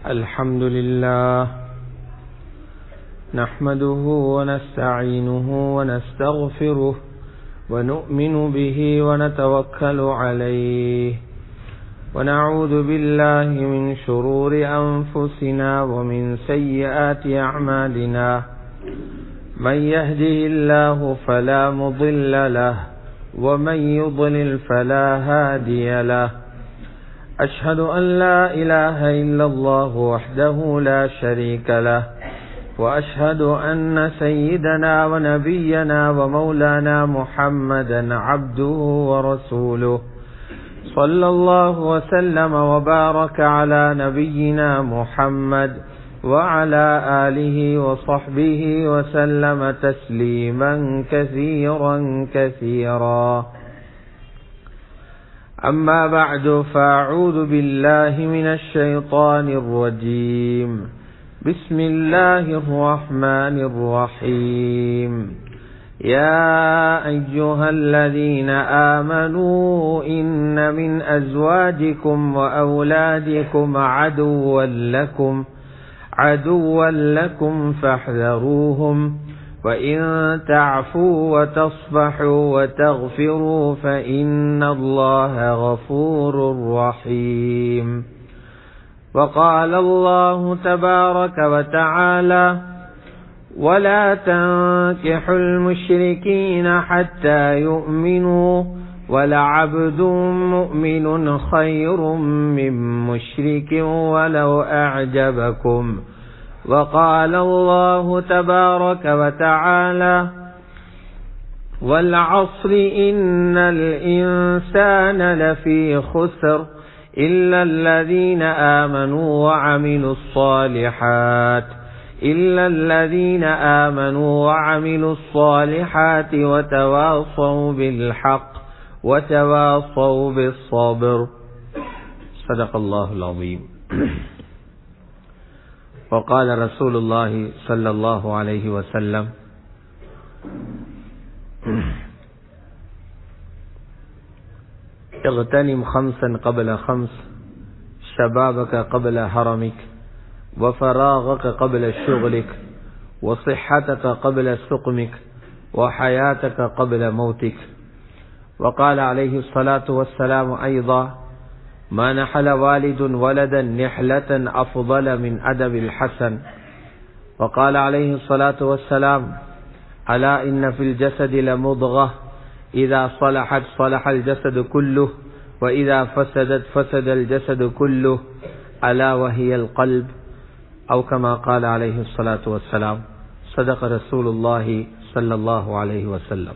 الحمد لله نحمده ونستعينه ونستغفره ونؤمن به ونتوكل عليه ونعوذ بالله من شرور أنفسنا ومن سيئات أعمالنا من يهده الله فلا مضل له ومن يضلل فلا هادي له أشهد أن لا إله إلا الله وحده لا شريك له وأشهد أن سيدنا ونبينا ومولانا محمدا عبده ورسوله صلى الله وسلم وبارك على نبينا محمد وعلى آله وصحبه وسلم تسليما كثيرا كثيرا أما بعد فأعوذ بالله من الشيطان الرجيم بسم الله الرحمن الرحيم يا أيها الذين آمنوا إن من أزواجكم وأولادكم عدوا لكم عدوا لكم فاحذروهم وإن تعفوا وتصفحوا وتغفروا فإن الله غفور رحيم وقال الله تبارك وتعالى ولا تنكحوا المشركين حتى يؤمنوا ولعبد مؤمن خير من مشرك ولو أعجبكم وقال الله تبارك وتعالى والعصر إن الإنسان لفي خسر إلا الذين آمنوا وعملوا الصالحات إلا الذين آمنوا وعملوا الصالحات وتواصوا بالحق وتواصوا بالصبر صدق الله العظيم وقال رسول الله صلى الله عليه وسلم اغتنم خمسا قبل خمس شبابك قبل هرمك وفراغك قبل شغلك وصحتك قبل سقمك وحياتك قبل موتك وقال عليه الصلاة والسلام أيضا ما نحل والد ولدا نحلة أفضل من أدب الحسن وقال عليه الصلاة والسلام ألا إن في الجسد لمضغة إذا صلحت صلح الجسد كله وإذا فسدت فسد الجسد كله ألا وهي القلب أو كما قال عليه الصلاة والسلام صدق رسول الله صلى الله عليه وسلم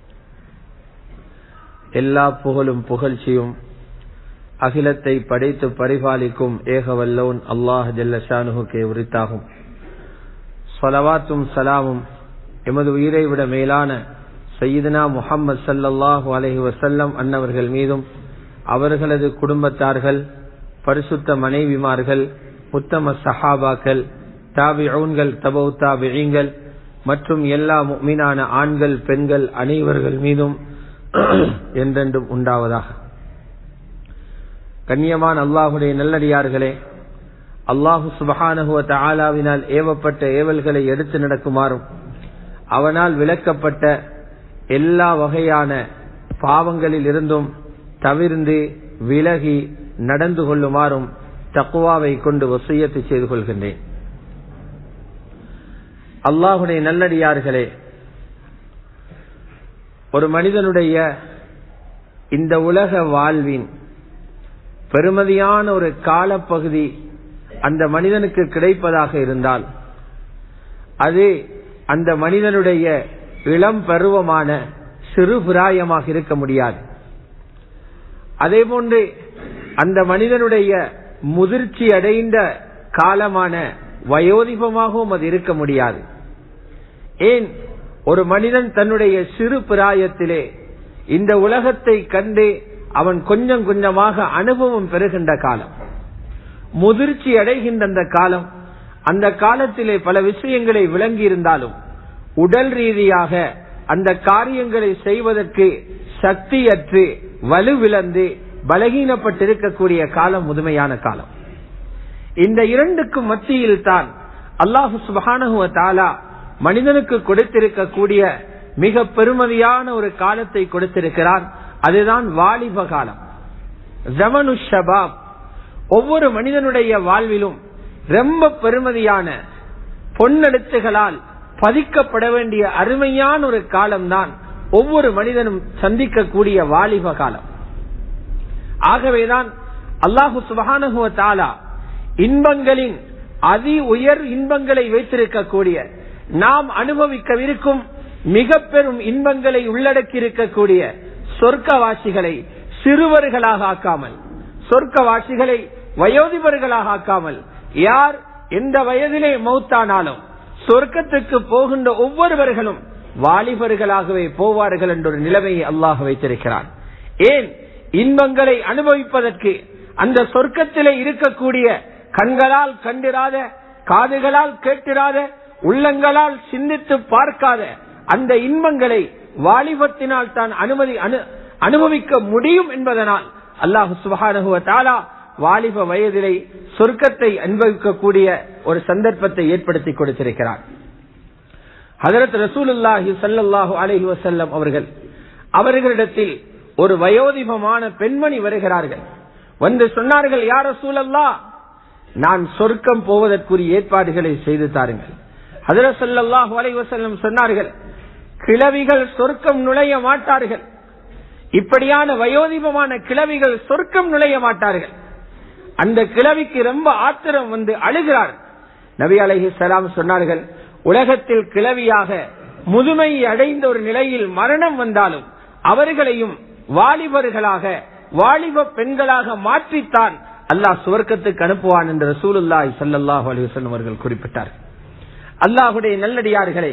எல்லா புகழும் புகழ்ச்சியும் அகிலத்தை படைத்து பரிபாலிக்கும் ஏகவல்லோன் அல்லாஹ் ஜல்லஷானுகே உரித்தாகும் சொலவாத்தும் சலாமும் எமது உயிரை விட மேலான சையீதனா முகம்மது சல்லல்லாஹு அலஹி வசல்லம் அன்னவர்கள் மீதும் அவர்களது குடும்பத்தார்கள் பரிசுத்த மனைவிமார்கள் உத்தம சஹாபாக்கள் தாபிஊன்கள் தபௌ தாபிகள் மற்றும் எல்லா மீனான ஆண்கள் பெண்கள் அனைவர்கள் மீதும் என்றென்றும் உண்டாவதாக கண்ணியமான அல்லாஹுடைய நல்லடியார்களே அல்லாஹு சுபஹானகுவ ஆலாவினால் ஏவப்பட்ட ஏவல்களை எடுத்து நடக்குமாறும் அவனால் விளக்கப்பட்ட எல்லா வகையான பாவங்களில் இருந்தும் தவிர்ந்து விலகி நடந்து கொள்ளுமாறும் தக்குவாவை கொண்டு வசியத்தை செய்து கொள்கின்றேன் அல்லாஹுடைய நல்லடியார்களே ஒரு மனிதனுடைய இந்த உலக வாழ்வின் பெருமதியான ஒரு காலப்பகுதி அந்த மனிதனுக்கு கிடைப்பதாக இருந்தால் அது அந்த மனிதனுடைய இளம் பருவமான சிறு பிராயமாக இருக்க முடியாது அதே போன்று அந்த மனிதனுடைய முதிர்ச்சி அடைந்த காலமான வயோதிபமாகவும் அது இருக்க முடியாது ஏன் ஒரு மனிதன் தன்னுடைய சிறு பிராயத்திலே இந்த உலகத்தை கண்டு அவன் கொஞ்சம் கொஞ்சமாக அனுபவம் பெறுகின்ற காலம் முதிர்ச்சி அடைகின்ற அந்த காலம் அந்த காலத்திலே பல விஷயங்களை விளங்கி இருந்தாலும் உடல் ரீதியாக அந்த காரியங்களை செய்வதற்கு சக்தியற்று வலுவிழந்து பலகீனப்பட்டிருக்கக்கூடிய காலம் முதுமையான காலம் இந்த இரண்டுக்கும் மத்தியில் தான் அல்லாஹு சுபஹானஹுவ தாலா மனிதனுக்கு கொடுத்திருக்கக்கூடிய மிக பெருமதியான ஒரு காலத்தை கொடுத்திருக்கிறான் அதுதான் வாலிப காலம் ஜமனு ஷபாப் ஒவ்வொரு மனிதனுடைய வாழ்விலும் ரொம்ப பெருமதியான பொன்னெழுத்துகளால் பதிக்கப்பட வேண்டிய அருமையான ஒரு காலம்தான் ஒவ்வொரு மனிதனும் சந்திக்கக்கூடிய வாலிப காலம் ஆகவேதான் அல்லாஹு சுபஹானஹுவ தாலா இன்பங்களின் அதி உயர் இன்பங்களை வைத்திருக்கக்கூடிய நாம் அனுபவிக்கவிருக்கும் மிக பெரும் இன்பங்களை உள்ளடக்கி இருக்கக்கூடிய சொர்க்கவாசிகளை சிறுவர்களாக ஆக்காமல் சொர்க்கவாசிகளை வயோதிபர்களாக ஆக்காமல் யார் எந்த வயதிலே மௌத்தானாலும் சொர்க்கத்துக்கு போகின்ற ஒவ்வொருவர்களும் வாலிபர்களாகவே போவார்கள் என்ற ஒரு நிலைமையை அல்லாஹ் வைத்திருக்கிறான் ஏன் இன்பங்களை அனுபவிப்பதற்கு அந்த சொர்க்கத்திலே இருக்கக்கூடிய கண்களால் கண்டிராத காதுகளால் கேட்டிராத உள்ளங்களால் சிந்தித்து பார்க்காத அந்த இன்பங்களை வாலிபத்தினால் தான் அனுமதி அனுபவிக்க முடியும் என்பதனால் அல்லாஹு சுபஹானுவ தாலா வாலிப வயதிலே சொர்க்கத்தை அனுபவிக்கக்கூடிய ஒரு சந்தர்ப்பத்தை ஏற்படுத்தி கொடுத்திருக்கிறார் ஹதரத் ரசூலுல்லாஹி சல்லாஹூ அலஹி வசல்லம் அவர்கள் அவர்களிடத்தில் ஒரு வயோதிபமான பெண்மணி வருகிறார்கள் வந்து சொன்னார்கள் யார சூழல்லா நான் சொர்க்கம் போவதற்குரிய ஏற்பாடுகளை செய்து தாருங்கள் ஹதரத் சல்லாஹூ அலஹி வசல்லம் சொன்னார்கள் கிழவிகள் சொர்க்கம் நுழைய மாட்டார்கள் இப்படியான வயோதிபமான கிழவிகள் சொர்க்கம் நுழைய மாட்டார்கள் அந்த கிழவிக்கு ரொம்ப ஆத்திரம் வந்து அழுகிறார் நபி அலஹி சலாம் சொன்னார்கள் உலகத்தில் கிழவியாக முதுமை அடைந்த ஒரு நிலையில் மரணம் வந்தாலும் அவர்களையும் வாலிபர்களாக வாலிப பெண்களாக மாற்றித்தான் அல்லாஹ் சுவர்க்கத்துக்கு அனுப்புவான் என்று ரசூலுல்லாய் சல்லாஹூ அலிவசன் அவர்கள் குறிப்பிட்டார் அல்லாஹுடைய நல்லடியார்களே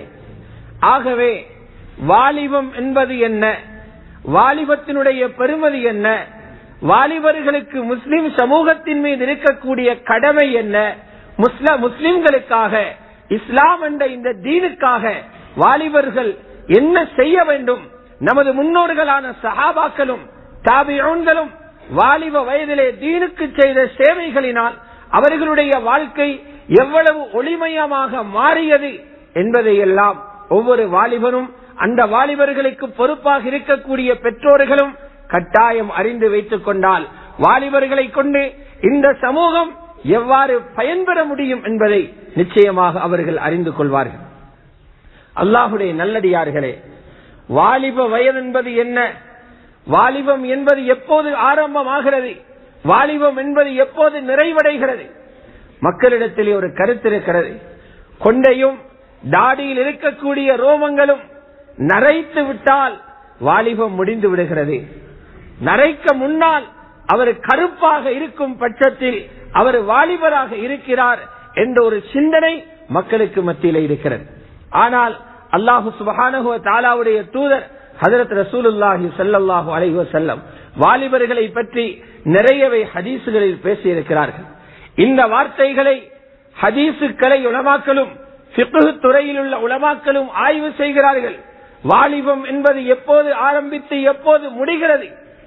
ஆகவே வாலிபம் என்பது என்ன வாலிபத்தினுடைய பெருமதி என்ன வாலிபர்களுக்கு முஸ்லிம் சமூகத்தின் மீது இருக்கக்கூடிய கடமை என்ன முஸ்ல முஸ்லிம்களுக்காக இஸ்லாம் என்ற இந்த தீனுக்காக வாலிபர்கள் என்ன செய்ய வேண்டும் நமது முன்னோர்களான சஹாபாக்களும் தாபியோன்களும் வாலிப வயதிலே தீனுக்கு செய்த சேவைகளினால் அவர்களுடைய வாழ்க்கை எவ்வளவு ஒளிமயமாக மாறியது என்பதை எல்லாம் ஒவ்வொரு வாலிபரும் அந்த வாலிபர்களுக்கு பொறுப்பாக இருக்கக்கூடிய பெற்றோர்களும் கட்டாயம் அறிந்து வைத்துக் கொண்டால் வாலிபர்களை கொண்டு இந்த சமூகம் எவ்வாறு பயன்பெற முடியும் என்பதை நிச்சயமாக அவர்கள் அறிந்து கொள்வார்கள் அல்லாஹுடைய நல்லடியார்களே வாலிப வயது என்பது என்ன வாலிபம் என்பது எப்போது ஆரம்பமாகிறது வாலிபம் என்பது எப்போது நிறைவடைகிறது மக்களிடத்திலே ஒரு கருத்து இருக்கிறது கொண்டையும் தாடியில் இருக்கக்கூடிய ரோமங்களும் நரைத்து விட்டால் வாலிபம் முடிந்து விடுகிறது நரைக்க முன்னால் அவர் கருப்பாக இருக்கும் பட்சத்தில் அவர் வாலிபராக இருக்கிறார் என்ற ஒரு சிந்தனை மக்களுக்கு மத்தியில் இருக்கிறது ஆனால் அல்லாஹு சுபஹானஹுவ தாலாவுடைய தூதர் ஹதரத் ரசூலுல்லாஹி சல்லாஹூ அலைஹு செல்லம் வாலிபர்களை பற்றி நிறையவே ஹதீசுகளில் பேசியிருக்கிறார்கள் இந்த வார்த்தைகளை ஹதீசுக்களை உலமாக்களும் துறையில் உள்ள உலமாக்களும் ஆய்வு செய்கிறார்கள் வாலிபம் என்பது எப்போது ஆரம்பித்து எப்போது முடிகிறது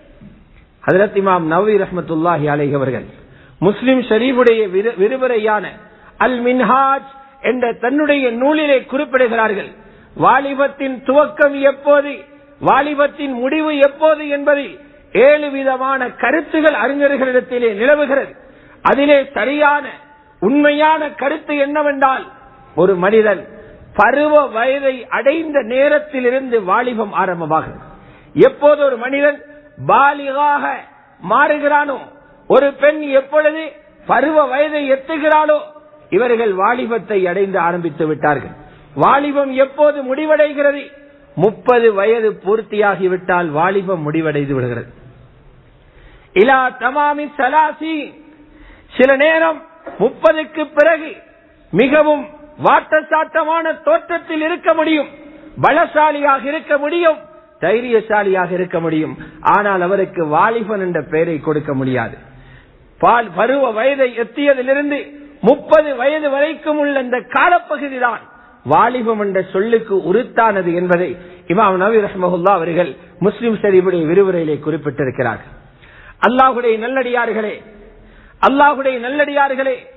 ஹதரத் இமாம் நவீ ரஹமத்துல்லாஹி அலைஹி அவர்கள் முஸ்லிம் ஷரீஃபுடைய விரிவுரையான அல் மின்ஹாஜ் என்ற தன்னுடைய நூலிலே குறிப்பிடுகிறார்கள் வாலிபத்தின் துவக்கம் எப்போது வாலிபத்தின் முடிவு எப்போது என்பதில் ஏழு விதமான கருத்துகள் அறிஞர்களிடத்திலே நிலவுகிறது அதிலே சரியான உண்மையான கருத்து என்னவென்றால் ஒரு மனிதன் பருவ வயதை அடைந்த நேரத்தில் இருந்து வாலிபம் ஆரம்பமாகிறது எப்போது ஒரு மனிதன் பாலிகாக மாறுகிறானோ ஒரு பெண் எப்பொழுது பருவ வயதை எத்துகிறாளோ இவர்கள் வாலிபத்தை அடைந்து ஆரம்பித்து விட்டார்கள் வாலிபம் எப்போது முடிவடைகிறது முப்பது வயது பூர்த்தியாகிவிட்டால் வாலிபம் முடிவடைந்து விடுகிறது இலா தமாமி சலாசி சில நேரம் முப்பதுக்கு பிறகு மிகவும் வாட்டசாட்டமான தோற்றத்தில் இருக்க முடியும் பலசாலியாக இருக்க முடியும் தைரியசாலியாக இருக்க முடியும் ஆனால் அவருக்கு வாலிபன் என்ற பெயரை கொடுக்க முடியாது பால் பருவ வயதை எத்தியதிலிருந்து முப்பது வயது வரைக்கும் உள்ள இந்த காலப்பகுதி தான் வாலிபம் என்ற சொல்லுக்கு உருத்தானது என்பதை இமாம் நபி ரஹ்மஹுல்லா அவர்கள் முஸ்லிம் சரிவுடைய விரிவுரையிலே குறிப்பிட்டிருக்கிறார்கள் அல்லாஹுடைய நல்லடியார்களே அல்லாஹுடைய நல்லடியார்களே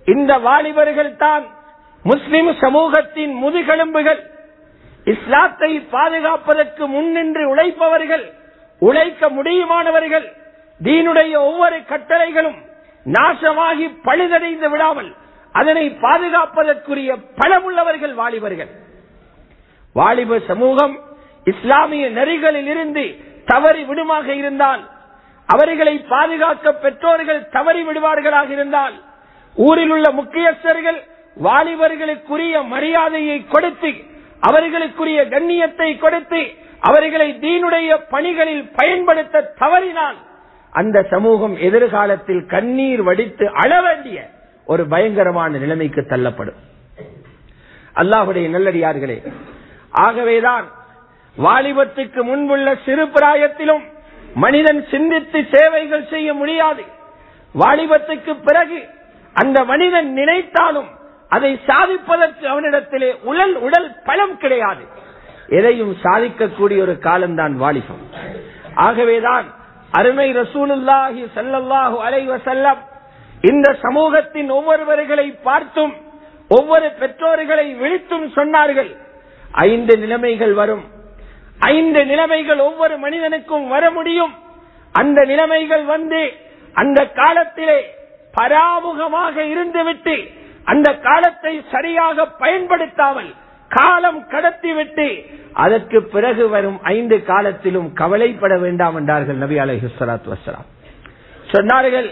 இந்த வாலிபர்கள் தான் முஸ்லிம் சமூகத்தின் முதுகெலும்புகள் இஸ்லாத்தை பாதுகாப்பதற்கு முன்னின்று உழைப்பவர்கள் உழைக்க முடியுமானவர்கள் தீனுடைய ஒவ்வொரு கட்டளைகளும் நாசமாகி பழுதடைந்து விடாமல் அதனை பாதுகாப்பதற்குரிய பலமுள்ளவர்கள் வாலிபர்கள் வாலிப சமூகம் இஸ்லாமிய நெறிகளில் இருந்து தவறி விடுமாக இருந்தால் அவர்களை பாதுகாக்க பெற்றோர்கள் தவறி விடுவார்களாக இருந்தால் ஊரில் உள்ள முக்கியஸ்தர்கள் வாலிபர்களுக்குரிய மரியாதையை கொடுத்து அவர்களுக்குரிய கண்ணியத்தை கொடுத்து அவர்களை தீனுடைய பணிகளில் பயன்படுத்த தவறினால் அந்த சமூகம் எதிர்காலத்தில் கண்ணீர் வடித்து அழ வேண்டிய ஒரு பயங்கரமான நிலைமைக்கு தள்ளப்படும் அல்லாஹுடைய நல்லடியார்களே ஆகவேதான் வாலிபத்துக்கு முன்புள்ள சிறு பிராயத்திலும் மனிதன் சிந்தித்து சேவைகள் செய்ய முடியாது வாலிபத்துக்கு பிறகு அந்த மனிதன் நினைத்தாலும் அதை சாதிப்பதற்கு அவனிடத்திலே உடல் உடல் பலம் கிடையாது எதையும் சாதிக்கக்கூடிய ஒரு காலம்தான் வாலிபம் ஆகவேதான் அருமை ரசூலுல்லாஹி சல்லல்லாஹு அலைவ செல்லம் இந்த சமூகத்தின் ஒவ்வொருவர்களை பார்த்தும் ஒவ்வொரு பெற்றோர்களை விழித்தும் சொன்னார்கள் ஐந்து நிலைமைகள் வரும் ஐந்து நிலைமைகள் ஒவ்வொரு மனிதனுக்கும் வர முடியும் அந்த நிலைமைகள் வந்து அந்த காலத்திலே பராமுகமாக இருந்துவிட்டு அந்த காலத்தை சரியாக பயன்படுத்தாமல் காலம் கடத்திவிட்டு அதற்கு பிறகு வரும் ஐந்து காலத்திலும் கவலைப்பட வேண்டாம் என்றார்கள் நபி அலஹி சலாத்து வசலாம் சொன்னார்கள்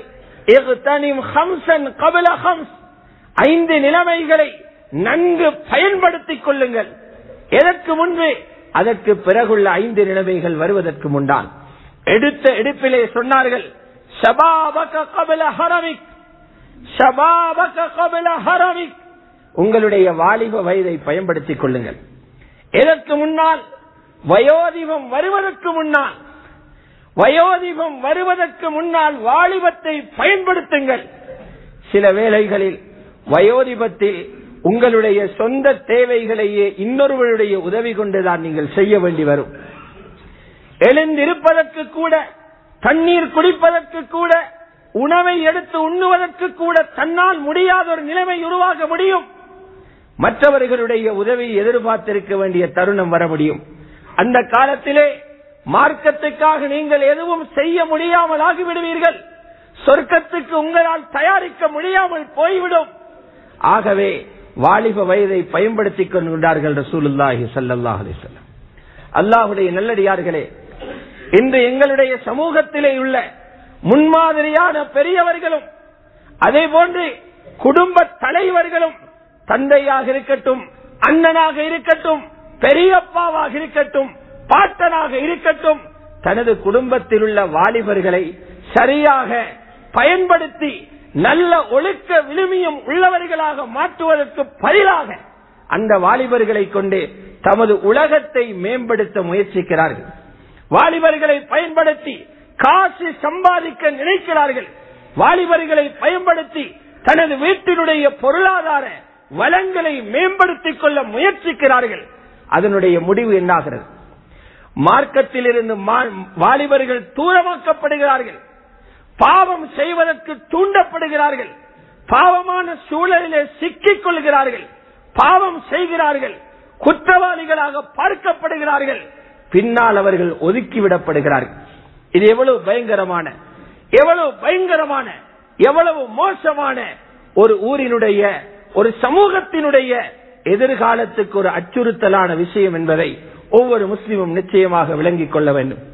ஐந்து நிலைமைகளை நன்கு பயன்படுத்திக் கொள்ளுங்கள் எதற்கு முன்பு அதற்கு பிறகுள்ள ஐந்து நிலைமைகள் வருவதற்கு முன்னால் எடுத்த எடுப்பிலே சொன்னார்கள் உங்களுடைய வாலிப வயதை பயன்படுத்திக் கொள்ளுங்கள் எதற்கு முன்னால் வயோதிபம் வருவதற்கு முன்னால் வயோதிபம் வருவதற்கு முன்னால் வாலிபத்தை பயன்படுத்துங்கள் சில வேளைகளில் வயோதிபத்தில் உங்களுடைய சொந்த தேவைகளையே இன்னொருவருடைய உதவி கொண்டுதான் நீங்கள் செய்ய வேண்டி வரும் எழுந்திருப்பதற்கு கூட தண்ணீர் குடிப்பதற்கு கூட உணவை எடுத்து உண்ணுவதற்கு கூட தன்னால் முடியாத ஒரு நிலைமை உருவாக முடியும் மற்றவர்களுடைய உதவியை எதிர்பார்த்திருக்க வேண்டிய தருணம் வர முடியும் அந்த காலத்திலே மார்க்கத்துக்காக நீங்கள் எதுவும் செய்ய முடியாமல் ஆகிவிடுவீர்கள் சொர்க்கத்துக்கு உங்களால் தயாரிக்க முடியாமல் போய்விடும் ஆகவே வாலிப வயதை பயன்படுத்திக் கொண்டார்கள் ரசூலுல்லாஹி சல்லாஹ் அலிசல்லம் அல்லாஹுடைய நல்லடியார்களே இன்று எங்களுடைய சமூகத்திலே உள்ள முன்மாதிரியான பெரியவர்களும் அதே போன்று குடும்ப தலைவர்களும் தந்தையாக இருக்கட்டும் அண்ணனாக இருக்கட்டும் பெரியப்பாவாக இருக்கட்டும் பாட்டனாக இருக்கட்டும் தனது குடும்பத்தில் உள்ள வாலிபர்களை சரியாக பயன்படுத்தி நல்ல ஒழுக்க விழுமியம் உள்ளவர்களாக மாற்றுவதற்கு பதிலாக அந்த வாலிபர்களை கொண்டு தமது உலகத்தை மேம்படுத்த முயற்சிக்கிறார்கள் வாலிபர்களை பயன்படுத்தி காசு சம்பாதிக்க நினைக்கிறார்கள் வாலிபர்களை பயன்படுத்தி தனது வீட்டினுடைய பொருளாதார வளங்களை மேம்படுத்திக் கொள்ள முயற்சிக்கிறார்கள் அதனுடைய முடிவு என்னாகிறது மார்க்கத்தில் இருந்து வாலிபர்கள் தூரமாக்கப்படுகிறார்கள் பாவம் செய்வதற்கு தூண்டப்படுகிறார்கள் பாவமான சூழலிலே சிக்கிக் கொள்கிறார்கள் பாவம் செய்கிறார்கள் குற்றவாளிகளாக பார்க்கப்படுகிறார்கள் பின்னால் அவர்கள் ஒதுக்கிவிடப்படுகிறார்கள் இது எவ்வளவு பயங்கரமான எவ்வளவு பயங்கரமான எவ்வளவு மோசமான ஒரு ஊரினுடைய ஒரு சமூகத்தினுடைய எதிர்காலத்துக்கு ஒரு அச்சுறுத்தலான விஷயம் என்பதை ஒவ்வொரு முஸ்லிமும் நிச்சயமாக விளங்கிக் கொள்ள வேண்டும்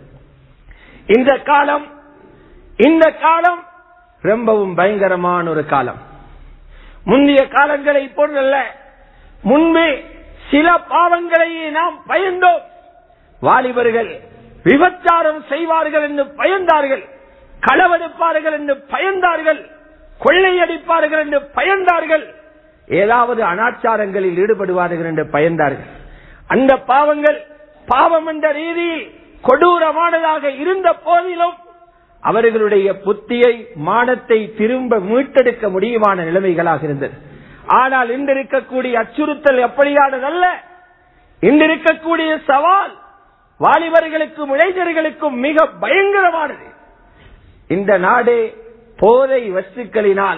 இந்த காலம் இந்த காலம் ரொம்பவும் பயங்கரமான ஒரு காலம் முந்தைய காலங்களை போன்றல்ல முன்பு சில பாவங்களையே நாம் பயந்தோம் வாலிபர்கள் விபச்சாரம் செய்வார்கள் என்று பயந்தார்கள் களவெடுப்பார்கள் என்று பயந்தார்கள் கொள்ளையடிப்பார்கள் என்று பயந்தார்கள் ஏதாவது அனாச்சாரங்களில் ஈடுபடுவார்கள் என்று பயந்தார்கள் அந்த பாவங்கள் பாவம் என்ற ரீதியில் கொடூரமானதாக இருந்த போதிலும் அவர்களுடைய புத்தியை மானத்தை திரும்ப மீட்டெடுக்க முடியுமான நிலைமைகளாக இருந்தது ஆனால் இன்றிருக்கக்கூடிய அச்சுறுத்தல் எப்படியானதல்ல இன்றிருக்கக்கூடிய சவால் வாலிபர்களுக்கும் இளைஞர்களுக்கும் மிக பயங்கரமானது இந்த நாடு போதை வஸ்துக்களினால்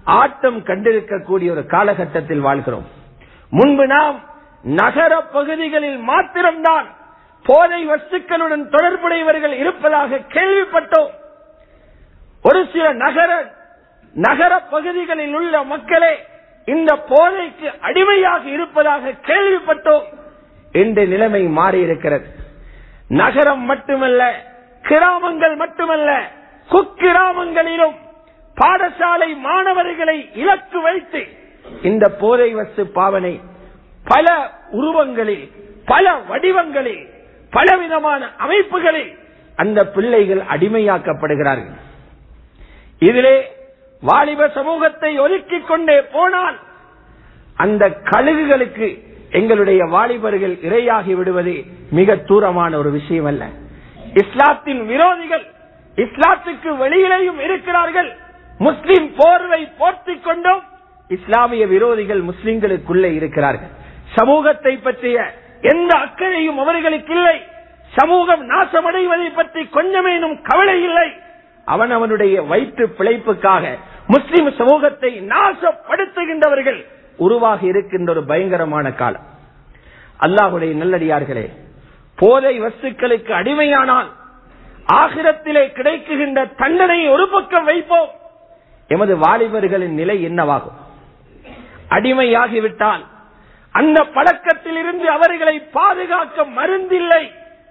ஆட்டம் கண்டிருக்கக்கூடிய ஒரு காலகட்டத்தில் வாழ்கிறோம் முன்பு நாம் நகர பகுதிகளில் மாத்திரம்தான் போதை வஸ்துக்களுடன் தொடர்புடையவர்கள் இருப்பதாக கேள்விப்பட்டோம் ஒரு சில நகர நகர பகுதிகளில் உள்ள மக்களே இந்த போதைக்கு அடிமையாக இருப்பதாக கேள்விப்பட்டோம் என்ற நிலைமை மாறி இருக்கிறது நகரம் மட்டுமல்ல கிராமங்கள் மட்டுமல்ல குக்கிராமங்களிலும் பாடசாலை மாணவர்களை இலக்கு வைத்து இந்த போதை வஸ்து பாவனை பல உருவங்களில் பல வடிவங்களில் பலவிதமான அமைப்புகளில் அந்த பிள்ளைகள் அடிமையாக்கப்படுகிறார்கள் இதிலே வாலிப சமூகத்தை ஒதுக்கிக் கொண்டே போனால் அந்த கழுகுகளுக்கு எங்களுடைய வாலிபர்கள் இரையாகி விடுவது மிக தூரமான ஒரு விஷயம் அல்ல இஸ்லாத்தின் விரோதிகள் இஸ்லாத்துக்கு வெளியிலேயும் இருக்கிறார்கள் முஸ்லிம் போர்வை போர்த்திக் கொண்டும் இஸ்லாமிய விரோதிகள் முஸ்லிம்களுக்குள்ளே இருக்கிறார்கள் சமூகத்தை பற்றிய எந்த அக்கறையும் அவர்களுக்கு இல்லை சமூகம் நாசமடைவதை பற்றி கொஞ்சமேனும் கவலை இல்லை அவன் அவனுடைய வயிற்று பிழைப்புக்காக முஸ்லிம் சமூகத்தை நாசப்படுத்துகின்றவர்கள் உருவாகி இருக்கின்ற ஒரு பயங்கரமான காலம் அல்லாஹுடைய நல்லடியார்களே போதை வஸ்துக்களுக்கு அடிமையானால் ஆகிரத்திலே கிடைக்குகின்ற தண்டனையை ஒரு பக்கம் வைப்போம் எமது வாலிபர்களின் நிலை என்னவாகும் அடிமையாகிவிட்டால் அந்த பழக்கத்தில் இருந்து அவர்களை பாதுகாக்க மருந்தில்லை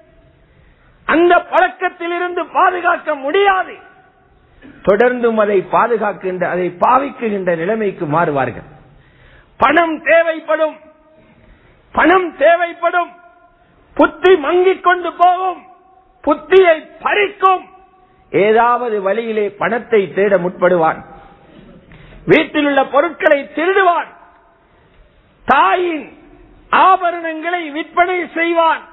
அந்த பழக்கத்தில் இருந்து பாதுகாக்க முடியாது தொடர்ந்தும் அதை பாதுகாக்கின்ற அதை பாவிக்குகின்ற நிலைமைக்கு மாறுவார்கள் பணம் தேவைப்படும் பணம் தேவைப்படும் புத்தி மங்கிக் கொண்டு போகும் புத்தியை பறிக்கும் ஏதாவது வழியிலே பணத்தை தேட முற்படுவான் வீட்டில் உள்ள பொருட்களை திருடுவான் தாயின் ஆபரணங்களை விற்பனை செய்வான்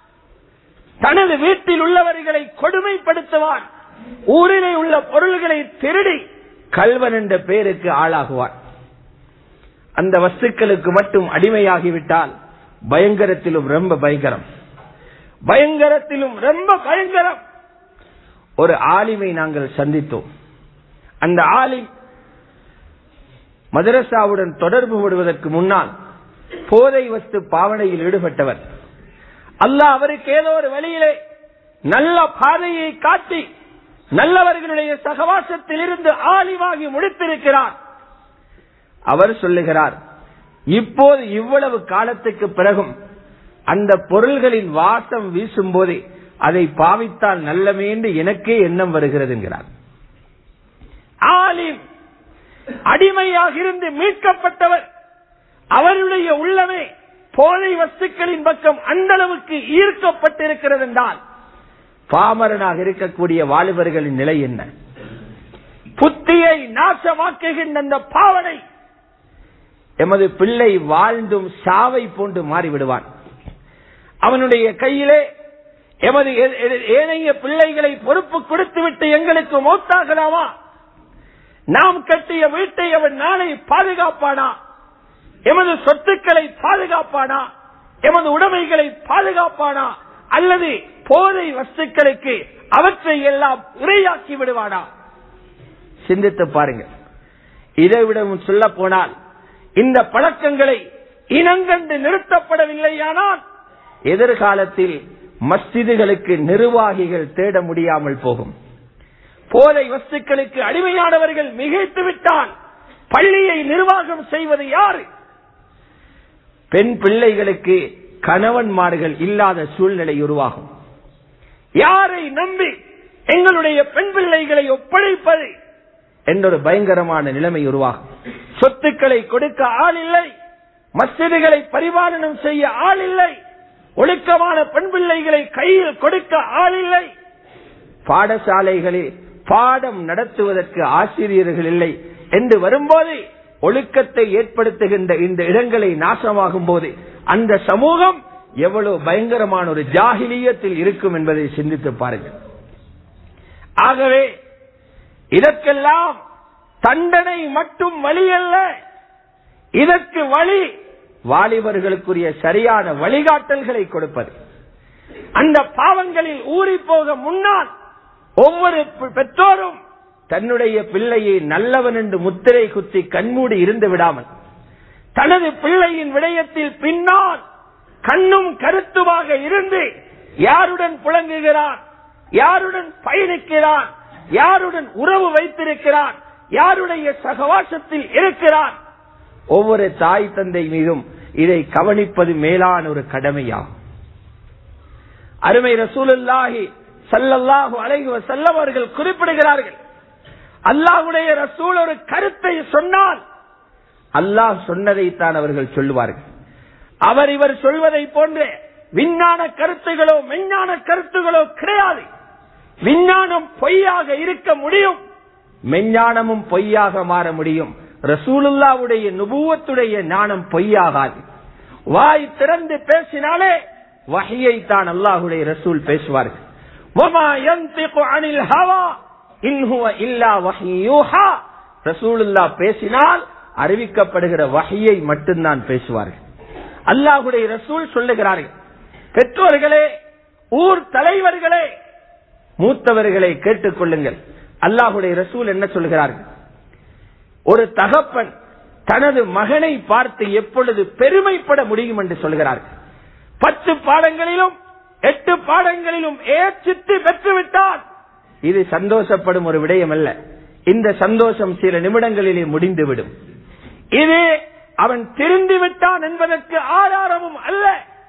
தனது வீட்டில் உள்ளவர்களை கொடுமைப்படுத்துவான் ஊரிலே உள்ள பொருள்களை திருடி கல்வன் என்ற பெயருக்கு ஆளாகுவான் அந்த வஸ்துக்களுக்கு மட்டும் அடிமையாகிவிட்டால் பயங்கரத்திலும் ரொம்ப பயங்கரம் பயங்கரத்திலும் ரொம்ப பயங்கரம் ஒரு ஆலிமை நாங்கள் சந்தித்தோம் அந்த ஆலிம் மதரசாவுடன் தொடர்பு விடுவதற்கு முன்னால் போதை வஸ்து பாவனையில் ஈடுபட்டவர் அல்லாஹ் அவருக்கு ஏதோ ஒரு வழியிலே நல்ல பாதையை காட்டி நல்லவர்களுடைய சகவாசத்தில் இருந்து ஆலிமாகி முடித்திருக்கிறார் அவர் சொல்லுகிறார் இப்போது இவ்வளவு காலத்துக்கு பிறகும் அந்த பொருள்களின் வாசம் வீசும் போதே அதை பாவித்தால் நல்லமே என்று எனக்கே எண்ணம் வருகிறது என்கிறார் ஆலிம் அடிமையாக இருந்து மீட்கப்பட்டவர் அவருடைய உள்ளமே போதை வஸ்துக்களின் பக்கம் அந்த அளவுக்கு ஈர்க்கப்பட்டிருக்கிறது என்றால் பாமரனாக இருக்கக்கூடிய வாலிபர்களின் நிலை என்ன புத்தியை நாசமாக்குகின்ற அந்த பாவனை எமது பிள்ளை வாழ்ந்தும் சாவை போன்று மாறிவிடுவான் அவனுடைய கையிலே எமது ஏ- ஏ- ஏனைய பிள்ளைகளை பொறுப்பு கொடுத்துவிட்டு எங்களுக்கு மௌத்தாகலாமா நாம் கட்டிய வீட்டை அவன் நாளை பாதுகாப்பானா எமது சொத்துக்களை பாதுகாப்பானா எமது உடைமைகளை பாதுகாப்பானா அல்லது போதை வஸ்துக்களுக்கு அவற்றை எல்லாம் இரையாக்கி விடுவானா சிந்தித்து பாருங்க இதை விட சொல்ல போனால் இந்த பழக்கங்களை இனங்கண்டு நிறுத்தப்படவில்லையானால் எதிர்காலத்தில் மஸ்ஜிதுகளுக்கு நிர்வாகிகள் தேட முடியாமல் போகும் போதை வஸ்துக்களுக்கு அடிமையானவர்கள் மிகைத்து விட்டால் பள்ளியை நிர்வாகம் செய்வது யாரு பெண் பிள்ளைகளுக்கு கணவன்மார்கள் இல்லாத சூழ்நிலை உருவாகும் யாரை நம்பி எங்களுடைய பெண் பிள்ளைகளை ஒப்படைப்பது என்றொரு பயங்கரமான நிலைமை உருவாகும் சொத்துக்களை கொடுக்க ஆள் இல்லை மசிதிகளை பரிபாலனம் செய்ய ஆள் இல்லை ஒழுக்கமான பெண் பிள்ளைகளை கையில் கொடுக்க ஆள் இல்லை பாடசாலைகளில் பாடம் நடத்துவதற்கு ஆசிரியர்கள் இல்லை என்று வரும்போது ஒழுக்கத்தை ஏற்படுத்துகின்ற இந்த இடங்களை நாசமாகும் போது அந்த சமூகம் எவ்வளவு பயங்கரமான ஒரு ஜாகிலியத்தில் இருக்கும் என்பதை சிந்தித்து பாருங்கள் ஆகவே இதற்கெல்லாம் தண்டனை மட்டும் வழி அல்ல இதற்கு வழி வாலிபர்களுக்குரிய சரியான வழிகாட்டல்களை கொடுப்பது அந்த பாவங்களில் ஊறி போக முன்னால் ஒவ்வொரு பெற்றோரும் தன்னுடைய பிள்ளையை நல்லவன் என்று முத்திரை குத்தி கண்மூடி இருந்து விடாமல் தனது பிள்ளையின் விடயத்தில் பின்னால் கண்ணும் கருத்துமாக இருந்து யாருடன் புழங்குகிறான் யாருடன் பயணிக்கிறான் யாருடன் உறவு வைத்திருக்கிறான் யாருடைய சகவாசத்தில் இருக்கிறான் ஒவ்வொரு தாய் தந்தை மீதும் இதை கவனிப்பது மேலான ஒரு கடமையாகும் அருமை ரசூலுல்லாஹி சல்லல்லாஹு அலைஹி வஸல்லம் அவர்கள் குறிப்பிடுகிறார்கள் அல்லாஹ்வுடைய ரசூல் ஒரு கருத்தை சொன்னால் அல்லாஹ் சொன்னதைத்தான் அவர்கள் சொல்லுவார்கள் அவர் இவர் சொல்வதை போன்று விஞ்ஞான கருத்துகளோ மெஞ்ஞான கருத்துகளோ கிடையாது விஞ்ஞானம் பொய்யாக இருக்க முடியும் மெஞ்ஞானமும் பொய்யாக மாற முடியும் ரசூலுல்லாவுடைய நுபுவத்துடைய ஞானம் பொய்யாகாது வாய் திறந்து பேசினாலே வகையை தான் அல்லாஹுடைய ரசூல் பேசுவார்கள் وَمَا يَنطِقُ عَنِ الْهَوَى إِنْ هُوَ إِلَّا وَحْيٌ يُوحَى ரசூலுல்லாஹ் பேசினால் அறிவிக்கப்படுகிற வகையை மட்டும்தான் பேசுவார்கள் அல்லாஹுடைய ரசூல் சொல்லுகிறார்கள் பெற்றோர்களே ஊர் தலைவர்களே மூத்தவர்களை கேட்டுக் கொள்ளுங்கள் அல்லாஹுடைய ரசூல் என்ன சொல்கிறார்கள் ஒரு தகப்பன் தனது மகனை பார்த்து எப்பொழுது பெருமைப்பட முடியும் என்று சொல்கிறார்கள் பத்து பாடங்களிலும் எட்டு பாடங்களிலும் ஏற்றித்து பெற்றுவிட்டால் இது சந்தோஷப்படும் ஒரு விடயம் அல்ல இந்த சந்தோஷம் சில நிமிடங்களிலே முடிந்துவிடும் இது அவன் திருந்தி விட்டான் என்பதற்கு ஆதாரமும் அல்ல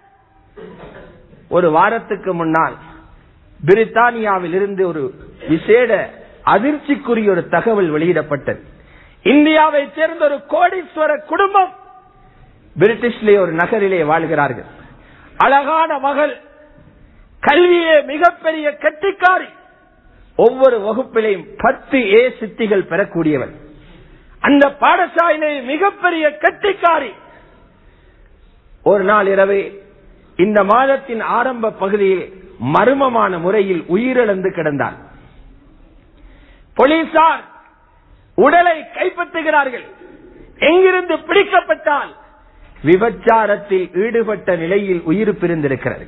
ஒரு வாரத்துக்கு முன்னால் பிரித்தானியாவில் இருந்து ஒரு விசேட அதிர்ச்சிக்குரிய ஒரு தகவல் வெளியிடப்பட்டது இந்தியாவை சேர்ந்த ஒரு கோடீஸ்வர குடும்பம் பிரிட்டிஷ்லே ஒரு நகரிலே வாழ்கிறார்கள் அழகான மகள் கல்வியே மிகப்பெரிய கட்டிக்காரி ஒவ்வொரு வகுப்பிலையும் பத்து ஏ சித்திகள் பெறக்கூடியவர் அந்த பாடசாலை மிகப்பெரிய கட்டிக்காரி ஒரு நாள் இரவே இந்த மாதத்தின் ஆரம்ப பகுதியில் மர்மமான முறையில் உயிரிழந்து கிடந்தார் போலீசார் உடலை கைப்பற்றுகிறார்கள் எங்கிருந்து பிடிக்கப்பட்டால் விபச்சாரத்தில் ஈடுபட்ட நிலையில் உயிர் பிரிந்திருக்கிறது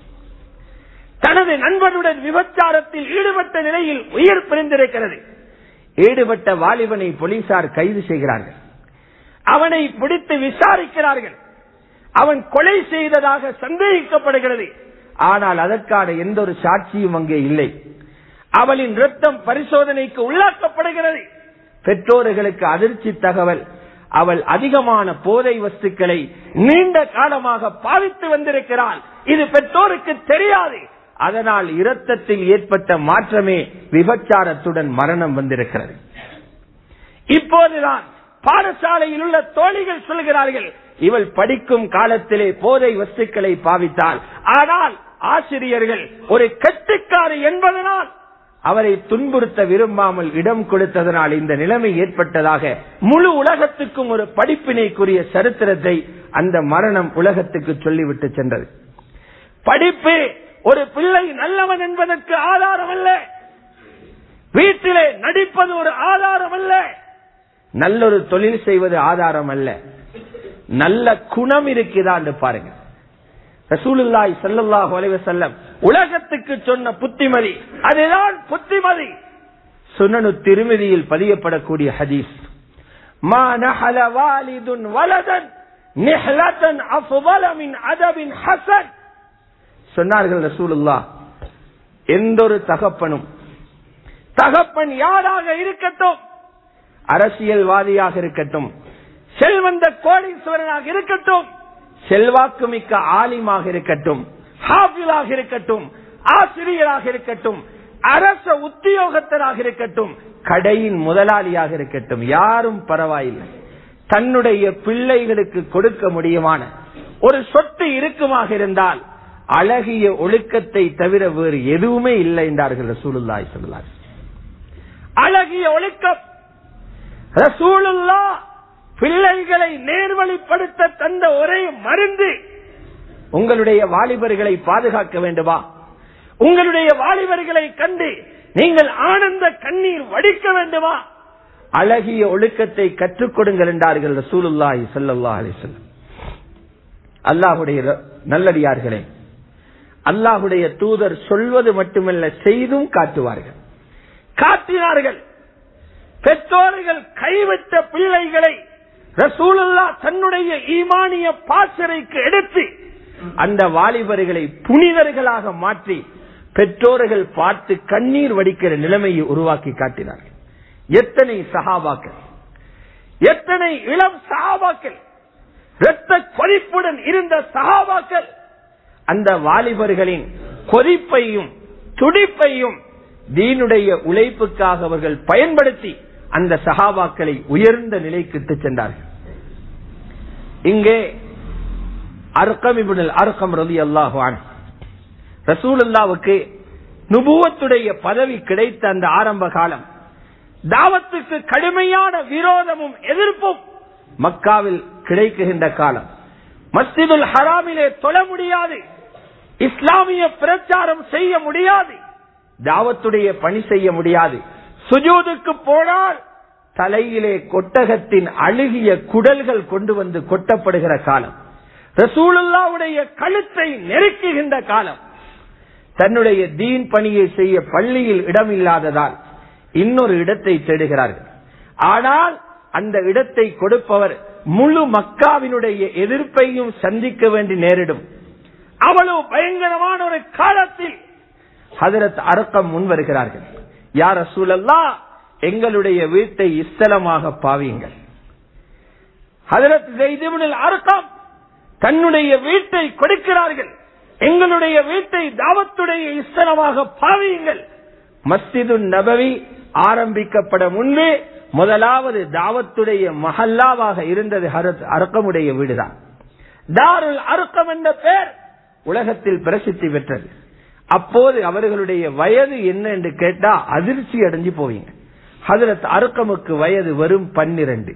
தனது நண்பனுடன் விபச்சாரத்தில் ஈடுபட்ட நிலையில் உயிர் பிரிந்திருக்கிறது ஈடுபட்ட வாலிபனை போலீசார் கைது செய்கிறார்கள் அவனை பிடித்து விசாரிக்கிறார்கள் அவன் கொலை செய்ததாக சந்தேகிக்கப்படுகிறது ஆனால் அதற்கான எந்த ஒரு சாட்சியும் அங்கே இல்லை அவளின் ரத்தம் பரிசோதனைக்கு உள்ளாக்கப்படுகிறது பெற்றோர்களுக்கு அதிர்ச்சி தகவல் அவள் அதிகமான போதை வஸ்துக்களை நீண்ட காலமாக பாவித்து வந்திருக்கிறாள் இது பெற்றோருக்கு தெரியாது அதனால் இரத்தத்தில் ஏற்பட்ட மாற்றமே விபச்சாரத்துடன் மரணம் வந்திருக்கிறது இப்போதுதான் பாடசாலையில் உள்ள தோழிகள் சொல்கிறார்கள் இவள் படிக்கும் காலத்திலே போதை வஸ்துக்களை பாவித்தாள் ஆனால் ஆசிரியர்கள் ஒரு கட்டுக்காரி என்பதனால் அவரை துன்புறுத்த விரும்பாமல் இடம் கொடுத்ததனால் இந்த நிலைமை ஏற்பட்டதாக முழு உலகத்துக்கும் ஒரு படிப்பினைக்குரிய சரித்திரத்தை அந்த மரணம் உலகத்துக்கு சொல்லிவிட்டு சென்றது படிப்பு ஒரு பிள்ளை நல்லவன் என்பதற்கு ஆதாரம் அல்ல வீட்டிலே நடிப்பது ஒரு ஆதாரம் அல்ல நல்லொரு தொழில் செய்வது ஆதாரம் அல்ல நல்ல குணம் இருக்குதான்னு பாருங்க ரசூலுல்லாய் சல்லல்லாஹு அலைஹி வஸல்லம் உலகத்துக்கு சொன்ன புத்திமதி அதுதான் புத்திமதி சுனனு திருமதியில் பதியப்படக்கூடிய ஹதீஸ் மா நஹல வாலிதுன் வலதன் நிஹ்லதன் அஃதல மின் அதபின் ஹஸன் சொன்னார்கள் ரசூலுல்லா எந்த ஒரு தகப்பனும் தகப்பன் யாராக இருக்கட்டும் அரசியல்வாதியாக இருக்கட்டும் செல்வந்த கோடீஸ்வரனாக இருக்கட்டும் செல்வாக்கு மிக்க ஆலிமாக இருக்கட்டும் ஹாஃபிலாக இருக்கட்டும் ஆசிரியராக இருக்கட்டும் அரச உத்தியோகத்தராக இருக்கட்டும் கடையின் முதலாளியாக இருக்கட்டும் யாரும் பரவாயில்லை தன்னுடைய பிள்ளைகளுக்கு கொடுக்க முடியுமான ஒரு சொத்து இருக்குமாக இருந்தால் அழகிய ஒழுக்கத்தை தவிர வேறு எதுவுமே இல்லை என்றார்கள் ரசூலுல்லாய் சொல்லார் அழகிய ஒழுக்கம் ரசூலுல்லா பிள்ளைகளை நேர்வழிப்படுத்த தந்த ஒரே மருந்து உங்களுடைய வாலிபர்களை பாதுகாக்க வேண்டுமா உங்களுடைய வாலிபர்களை கண்டு நீங்கள் ஆனந்த கண்ணீர் வடிக்க வேண்டுமா அழகிய ஒழுக்கத்தை கற்றுக் கொடுங்கள் என்றார்கள் ரசூலுல்லாஹி ஸல்லல்லாஹு அலைஹி வஸல்லம் அல்லாஹ்வுடைய நல்லடியார்களே அல்லாஹுடைய தூதர் சொல்வது மட்டுமல்ல செய்தும் காட்டுவார்கள் காட்டினார்கள் பெற்றோர்கள் கைவிட்ட பிள்ளைகளை ரசூலுல்லா தன்னுடைய ஈமானிய பாசறைக்கு எடுத்து அந்த வாலிபர்களை புனிதர்களாக மாற்றி பெற்றோர்கள் பார்த்து கண்ணீர் வடிக்கிற நிலைமையை உருவாக்கி காட்டினார்கள் எத்தனை சகாபாக்கள் எத்தனை இளம் சகாபாக்கள் இரத்த கொதிப்புடன் இருந்த சகாபாக்கள் அந்த வாலிபர்களின் கொதிப்பையும் துடிப்பையும் தீனுடைய உழைப்புக்காக அவர்கள் பயன்படுத்தி அந்த சகாபாக்களை உயர்ந்த நிலைக்கு இட்டுச் சென்றார்கள் இங்கே அர்க்கம் இபுனல் அர்க்கம் ரதி அல்லாஹான் ரசூலுல்லாவுக்கு நுபுவத்துடைய பதவி கிடைத்த அந்த ஆரம்ப காலம் தாவத்துக்கு கடுமையான விரோதமும் எதிர்ப்பும் மக்காவில் கிடைக்குகின்ற காலம் மஸ்ஜிதுல் ஹராமிலே தொழ முடியாது இஸ்லாமிய பிரச்சாரம் செய்ய முடியாது தாவத்துடைய பணி செய்ய முடியாது சுஜூதுக்கு போனால் தலையிலே கொட்டகத்தின் அழுகிய குடல்கள் கொண்டு வந்து கொட்டப்படுகிற காலம் ரசூலுல்லாவுடைய கழுத்தை நெருக்குகின்ற காலம் தன்னுடைய தீன் பணியை செய்ய பள்ளியில் இடமில்லாததால் இன்னொரு இடத்தை தேடுகிறார்கள் ஆனால் அந்த இடத்தை கொடுப்பவர் முழு மக்காவினுடைய எதிர்ப்பையும் சந்திக்க வேண்டி நேரிடும் அவ்வளவு பயங்கரமான ஒரு காலத்தில் ஹதரத் அரக்கம் முன் வருகிறார்கள் யார் சூழல்லா எங்களுடைய வீட்டை இஸ்தலமாக பாவியுங்கள் ஹதரத் ஜெய்திபுனில் அரக்கம் தன்னுடைய வீட்டை கொடுக்கிறார்கள் எங்களுடைய வீட்டை தாவத்துடைய இஸ்தலமாக பாவியுங்கள் மஸ்ஜிது நபவி ஆரம்பிக்கப்பட முன்பே முதலாவது தாவத்துடைய மஹல்லாவாக இருந்தது ஹரத் அர்க்கமுடைய வீடுதான் தாருல் அர்க்கம் என்ற பெயர் உலகத்தில் பிரசித்தி பெற்றது அப்போது அவர்களுடைய வயது என்ன என்று கேட்டா அதிர்ச்சி அடைஞ்சு போவீங்க ஹதரத் அருக்கமுக்கு வயது வெறும் பன்னிரண்டு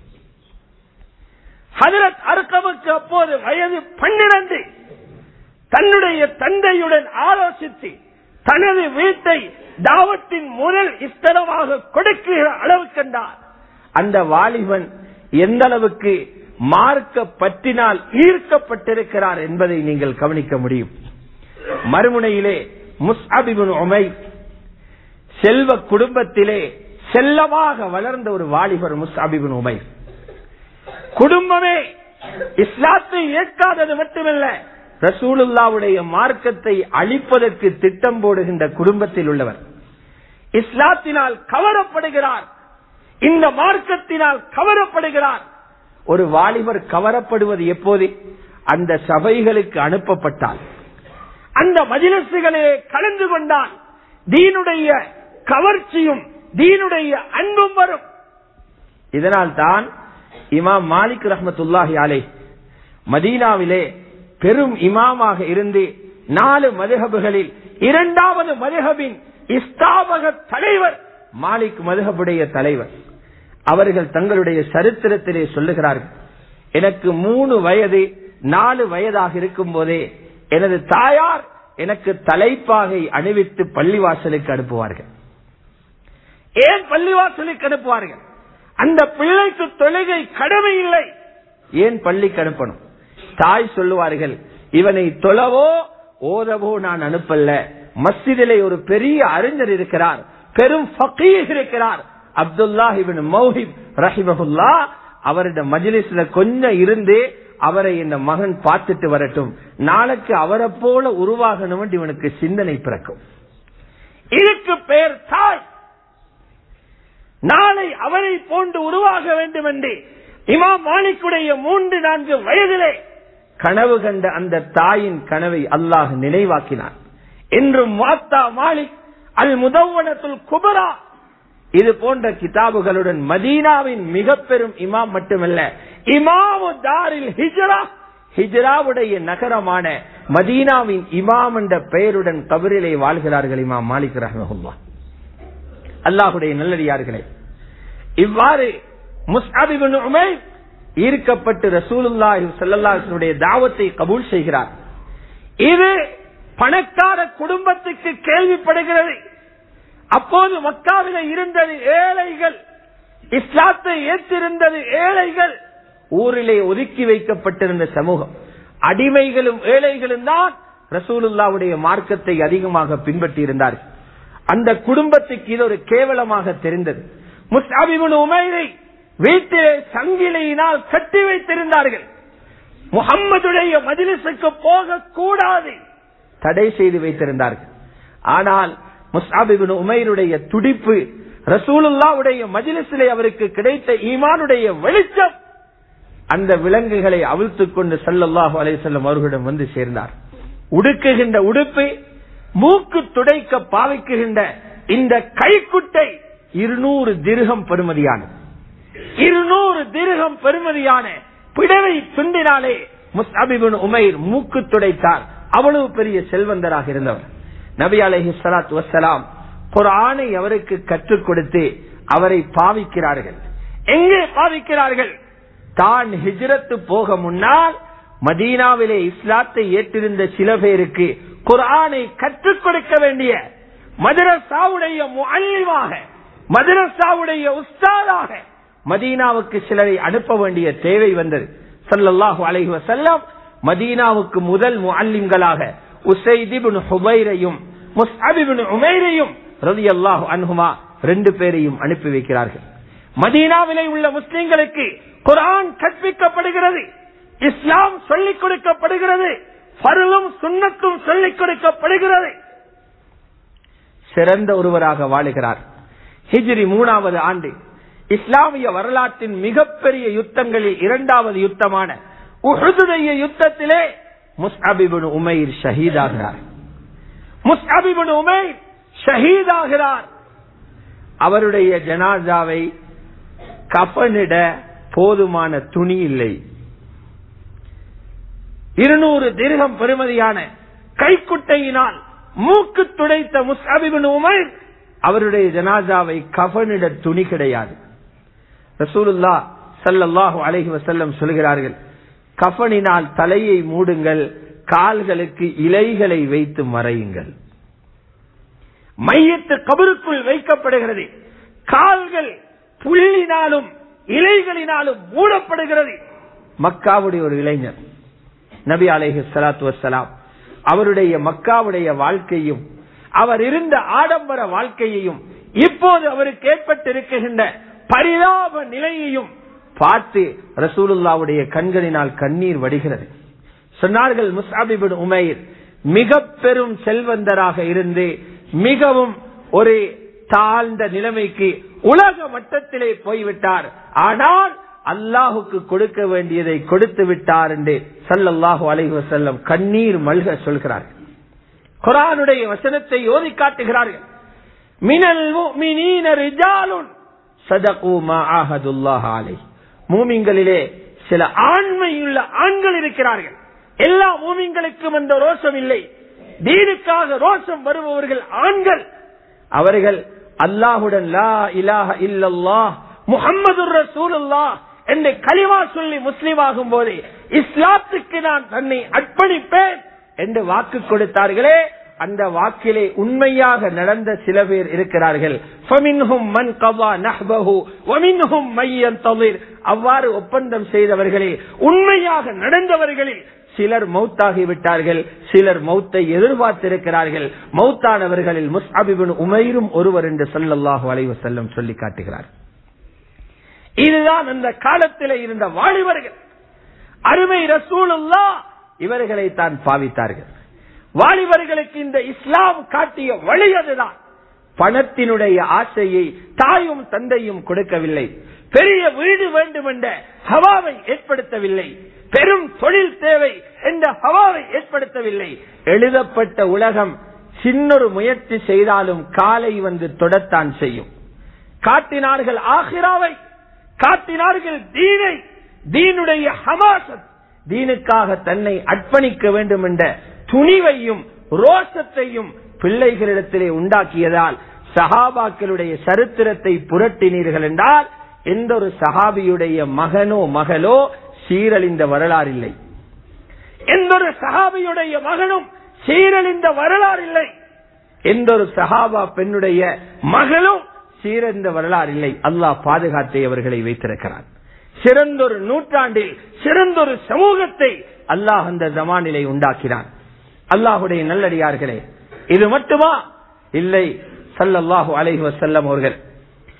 ஹதரத் அருக்கமுக்கு அப்போது வயது பன்னிரண்டு தன்னுடைய தந்தையுடன் ஆலோசித்து தனது வீட்டை தாவத்தின் முதல் இஸ்தரமாக கொடுக்கிற அளவு கண்டார் அந்த வாலிபன் எந்த அளவுக்கு மார்க்க பற்றினால் ஈர்க்கப்பட்டிருக்கிறார் என்பதை நீங்கள் கவனிக்க முடியும் மறுமுனையிலே முஸ்அபிபின் உமை செல்வ குடும்பத்திலே செல்லமாக வளர்ந்த ஒரு வாலிபர் முஸ்அபிபின் உமை குடும்பமே இஸ்லாத்தை ஏற்காதது மட்டுமல்ல ரசூலுல்லாவுடைய மார்க்கத்தை அழிப்பதற்கு திட்டம் போடுகின்ற குடும்பத்தில் உள்ளவர் இஸ்லாத்தினால் கவரப்படுகிறார் இந்த மார்க்கத்தினால் கவரப்படுகிறார் ஒரு வாலிபர் கவரப்படுவது எப்போது அந்த சபைகளுக்கு அனுப்பப்பட்டால் அந்த மஜிலசுகளே கலந்து கொண்டால் தீனுடைய கவர்ச்சியும் தீனுடைய அன்பும் வரும் இதனால் தான் இமாம் மாலிக் ரஹமத்துல்லாஹி அலை மதீனாவிலே பெரும் இமாமாக இருந்து நாலு மதுகபுகளில் இரண்டாவது மதுகபின் இஸ்தாபக தலைவர் மாலிக் மதுகபுடைய தலைவர் அவர்கள் தங்களுடைய சரித்திரத்திலே சொல்லுகிறார்கள் எனக்கு மூணு வயது நாலு வயதாக இருக்கும் போதே எனது தாயார் எனக்கு தலைப்பாகை அணிவித்து பள்ளிவாசலுக்கு அனுப்புவார்கள் ஏன் பள்ளிவாசலுக்கு அனுப்புவார்கள் அந்த பிள்ளைக்கு தொழுகை கடமை இல்லை ஏன் பள்ளிக்கு அனுப்பணும் தாய் சொல்லுவார்கள் இவனை தொழவோ ஓதவோ நான் அனுப்பல்ல மஸ்ஜிதிலே ஒரு பெரிய அறிஞர் இருக்கிறார் பெரும் ஃபகீர் இருக்கிறார் அப்துல்லா இவன் மௌஹிப் ரஹிமஹுல்லா அவருடைய மஜிலிஸ்ல கொஞ்சம் இருந்து அவரை இந்த மகன் பார்த்துட்டு வரட்டும் நாளைக்கு அவரை போல உருவாகணும் இவனுக்கு சிந்தனை பிறக்கும் இதுக்கு பெயர் தாய் நாளை அவரை போன்று உருவாக வேண்டும் என்று இமாம் மாலிக்குடைய மூன்று நான்கு வயதிலே கனவு கண்ட அந்த தாயின் கனவை அல்லாஹ் நினைவாக்கினான் என்றும் மாத்தா மாலிக் அல் முதவனத்துல் குபரா இது போன்ற கிதாபுகளுடன் மதீனாவின் மிக பெரும் இமாம் மட்டுமல்ல இமாமு தாரில் ஹிஜ்ரா ஹிஜ்ராவுடைய நகரமான மதீனாவின் இமாம் என்ற பெயருடன் கபரிலே வாழ்கிறார்கள் இமாம் மாலிக் ரஹமஹுல்லா அல்லாஹுடைய நல்லடியார்களே இவ்வாறு முஸ்அபிபின் உமைர் ஈர்க்கப்பட்டு ரசூலுல்லாஹி ஸல்லல்லாஹு தாவத்தை கபூல் செய்கிறார் இது பணக்கார குடும்பத்துக்கு கேள்விப்படுகிறது அப்போது மக்காவில இருந்தது ஏழைகள் இஸ்லாத்தை ஏற்றிருந்தது ஏழைகள் ஊரிலே ஒதுக்கி வைக்கப்பட்டிருந்த சமூகம் அடிமைகளும் ஏழைகளும் தான் ரசூலுல்லாவுடைய மார்க்கத்தை அதிகமாக பின்பற்றி இருந்தார்கள் அந்த குடும்பத்துக்கு இது ஒரு கேவலமாக தெரிந்தது முஸ்அபிபுன் உமைரை வீட்டிலே சங்கிலியினால் கட்டி வைத்திருந்தார்கள் முகம்மதுடைய மஜிலிசுக்கு போக கூடாது தடை செய்து வைத்திருந்தார்கள் ஆனால் முஸ்அபிபின் உமைருடைய துடிப்பு ரசூலுல்லாவுடைய மஜிலிசிலே அவருக்கு கிடைத்த ஈமானுடைய வெளிச்சம் அந்த விலங்குகளை அவிழ்த்துக் கொண்டு சல்லல்லாஹு அலைஹிஸ்ஸல்லம் அவர்களிடம் வந்து சேர்ந்தார் உடுக்குகின்ற உடுப்பு மூக்கு துடைக்க பாவிக்குகின்ற இந்த கைக்குட்டை இருநூறு திருகம் பெறுமதியானது இருநூறு திருகம் பெறுமதியான பிடவை துண்டினாலே முஸ்அபிபின் உமைர் மூக்கு துடைத்தார் அவ்வளவு பெரிய செல்வந்தராக இருந்தவர் நபி அலஹி சலாத் வசலாம் குரானை அவருக்கு கற்றுக் கொடுத்து அவரை பாவிக்கிறார்கள் எங்கே பாவிக்கிறார்கள் தான் ஹிஜ்ரத்து போக முன்னால் மதீனாவிலே இஸ்லாத்தை ஏற்றிருந்த சில பேருக்கு குரானை கற்றுக் கொடுக்க வேண்டிய மதரசாவுடைய முல்லிமாக மதரசாவுடைய உஸ்தாதாக மதீனாவுக்கு சிலரை அனுப்ப வேண்டிய தேவை வந்தது சல்லல்லாஹு அலைஹி வஸல்லம் மதீனாவுக்கு முதல் முஅல்லிம்களாக உசைதிபின் ஹுபைரையும் முஸ்அபிபின் உமைரையும் ரலியல்லாஹு அன்ஹுமா ரெண்டு பேரையும் அனுப்பி வைக்கிறார்கள் மதீனாவிலே உள்ள முஸ்லிம்களுக்கு குரான் கற்பிக்கப்படுகிறது இஸ்லாம் சொல்லிக் கொடுக்கப்படுகிறது பருளும் சுண்ணத்தும் சொல்லிக் கொடுக்கப்படுகிறது சிறந்த ஒருவராக வாழுகிறார் ஹிஜ்ரி மூணாவது ஆண்டு இஸ்லாமிய வரலாற்றின் மிகப்பெரிய யுத்தங்களில் இரண்டாவது யுத்தமான உஹுதுடைய யுத்தத்திலே முஸ்அபிபின் உமைர் ஷஹீதாகிறார் முஸ்அபிபின் உமைர் ஷஹீதாகிறார் அவருடைய ஜனாசாவை கபனிட போதுமான துணி இல்லை இருநூறு திருகம் பெறுமதியான கைக்குட்டையினால் மூக்கு துடைத்த முஸ்அபிபின் உமைர் அவருடைய ஜனாசாவை கபனிட துணி கிடையாது ரசூலுல்லா சல்லல்லாஹு அலைஹி வசல்லம் சொல்கிறார்கள் கஃனினால் தலையை மூடுங்கள் கால்களுக்கு இலைகளை வைத்து மறையுங்கள் மையத்து கபருக்குள் வைக்கப்படுகிறது கால்கள் புள்ளினாலும் இலைகளினாலும் மூடப்படுகிறது மக்காவுடைய ஒரு இளைஞர் நபி அலைஹி சலாத்து வசலாம் அவருடைய மக்காவுடைய வாழ்க்கையும் அவர் இருந்த ஆடம்பர வாழ்க்கையையும் இப்போது அவருக்கு ஏற்பட்டிருக்கின்ற பரிதாப நிலையையும் பார்த்து ரசூலுல்லாவுடைய கண்களினால் கண்ணீர் வடிகிறது சொன்னார்கள் முஸ்அபிபின் உமைர் மிக பெரும் செல்வந்தராக இருந்து மிகவும் ஒரு தாழ்ந்த நிலைமைக்கு உலக மட்டத்திலே போய்விட்டார் ஆனால் அல்லாஹுக்கு கொடுக்க வேண்டியதை கொடுத்து விட்டார் என்று சல்லல்லாஹு அலைஹி வஸல்லம் கண்ணீர் மல்க சொல்கிறார்கள் குரானுடைய வசனத்தை ஓதி காட்டுகிறார்கள் மினல் முஃமினீன ரிஜாலுன் சதகு மா ஆஹதுல்லாஹ் அலைஹி மூமிங்களிலே சில ஆண்மையுள்ள ஆண்கள் இருக்கிறார்கள் எல்லா மூமிங்களுக்கும் அந்த ரோஷம் இல்லை தீனுக்காக ரோஷம் வருபவர்கள் ஆண்கள் அவர்கள் அல்லாஹுடன் லா இலாஹ இல்லல்லாஹ் முகம்மது ரசூலுல்லாஹ் என்று கலிமா சொல்லி முஸ்லீம் ஆகும் போது இஸ்லாத்துக்கு நான் தன்னை அர்ப்பணிப்பேன் என்று வாக்கு கொடுத்தார்களே அந்த வாக்கிலே உண்மையாக நடந்த சில பேர் இருக்கிறார்கள் அவ்வாறு ஒப்பந்தம் செய்தவர்களே உண்மையாக நடந்தவர்களில் சிலர் மௌத்தாகி விட்டார்கள் சிலர் மௌத்தை எதிர்பார்த்திருக்கிறார்கள் மௌத்தானவர்களில் முஸ்அபிபின் உமைரும் ஒருவர் என்று சொல்லல்லாஹு அலைவ செல்லம் சொல்லி காட்டுகிறார் இதுதான் அந்த காலத்திலே இருந்த வாலிபர்கள் அருமை ரசூலுல்லா இவர்களை தான் பாவித்தார்கள் வாலிபர்களுக்கு இந்த இஸ்லாம் காட்டிய வழி அதுதான் பணத்தினுடைய ஆசையை தாயும் தந்தையும் கொடுக்கவில்லை பெரிய வீடு வேண்டும் என்ற ஹவாவை ஏற்படுத்தவில்லை பெரும் தொழில் தேவை என்ற ஹவாவை ஏற்படுத்தவில்லை எழுதப்பட்ட உலகம் சின்னொரு முயற்சி செய்தாலும் காலை வந்து தொடத்தான் செய்யும் காட்டினார்கள் ஆஹிராவை காட்டினார்கள் தீனை தீனுடைய ஹமாசத் தீனுக்காக தன்னை அர்ப்பணிக்க வேண்டும் என்ற துணிவையும் ரோஷத்தையும் பிள்ளைகளிடத்திலே உண்டாக்கியதால் சஹாபாக்களுடைய சரித்திரத்தை புரட்டினீர்கள் என்றால் எந்த ஒரு சஹாபியுடைய மகனோ மகளோ சீரழிந்த வரலாறு இல்லை எந்த ஒரு சஹாபியுடைய மகனும் சீரழிந்த வரலாறு இல்லை எந்த ஒரு சஹாபா பெண்ணுடைய மகளும் சீரழிந்த வரலாறு இல்லை அல்லாஹ் பாதுகாத்தை அவர்களை வைத்திருக்கிறார் சிறந்தொரு நூற்றாண்டில் சிறந்தொரு சமூகத்தை அல்லாஹ் அந்த ஜமானிலை உண்டாக்கினார் அல்லாஹுடைய நல்லடியார்களே இது மட்டுமா இல்லை சல்லல்லாஹு அலைஹி வசல்லம் அவர்கள்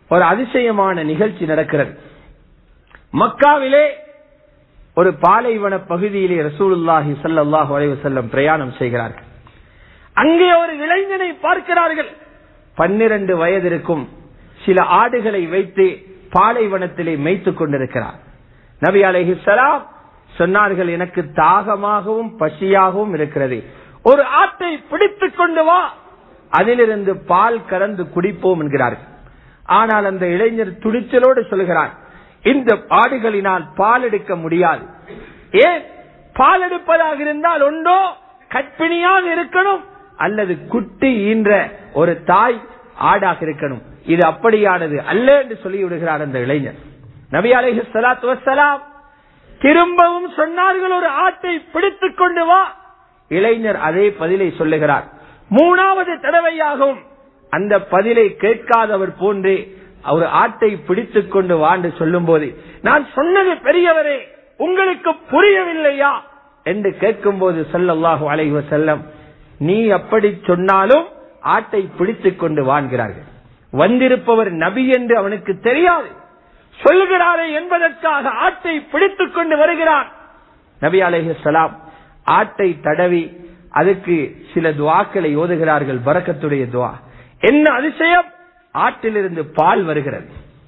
ஒரு அதிசயமான நிகழ்ச்சி நடக்கிறது மக்காவிலே ஒரு பாலைவன பகுதியிலே ரசூலுல்லாஹி ஸல்லல்லாஹு அலைஹி வஸல்லம் பிரயாணம் செய்கிறார்கள் அங்கே ஒரு இளைஞனை பார்க்கிறார்கள் பன்னிரண்டு வயது இருக்கும் சில ஆடுகளை வைத்து பாலைவனத்திலே மேய்த்துக் கொண்டிருக்கிறார் நபி அலைஹிஸ்ஸலாம் சொன்னார்கள் எனக்கு தாகமாகவும் பசியாகவும் இருக்கிறது ஒரு ஆட்டை பிடித்துக் கொண்டு வா அதிலிருந்து பால் கறந்து குடிப்போம் என்கிறார்கள் ஆனால் அந்த இளைஞர் துணிச்சலோடு சொல்கிறார் இந்த ஆடுகளினால் பால் எடுக்க முடியாது ஏன் பால் எடுப்பதாக இருந்தால் ஒன்றோ கற்பிணியாக இருக்கணும் அல்லது குட்டி ஈன்ற ஒரு தாய் ஆடாக இருக்கணும் இது அப்படியானது அல்ல என்று சொல்லி விடுகிறார் அந்த இளைஞர் நபி அலைஹி ஸலாத்து வஸ்ஸலாம் திரும்பவும் சொன்னார்கள் ஒரு ஆட்டை பிடித்துக் கொண்டு வா இளைஞர் அதே பதிலை சொல்லுகிறார் மூணாவது தடவையாகவும் அந்த பதிலை கேட்காதவர் போன்றே ஒரு ஆட்டை பிடித்துக் கொண்டு வாண்டு சொல்லும் போது நான் சொன்னது பெரியவரே உங்களுக்கு புரியவில்லையா என்று கேட்கும் போது சொல்லல்லாஹு அலைஹி வஸல்லம் நீ அப்படி சொன்னாலும் ஆட்டை பிடித்துக் கொண்டு வாழ்கிறார்கள் வந்திருப்பவர் நபி என்று அவனுக்கு தெரியாது சொல்லுகிறாரே என்பதற்காக ஆட்டை பிடித்துக் கொண்டு வருகிறான் நபி அலைஹிஸ்ஸலாம் ஆட்டை தடவி அதுக்கு சில துவாக்களை ஓதுகிறார்கள் பரக்கத்துடைய துவா என்ன அதிசயம் ஆட்டிலிருந்து பால் வருகிறது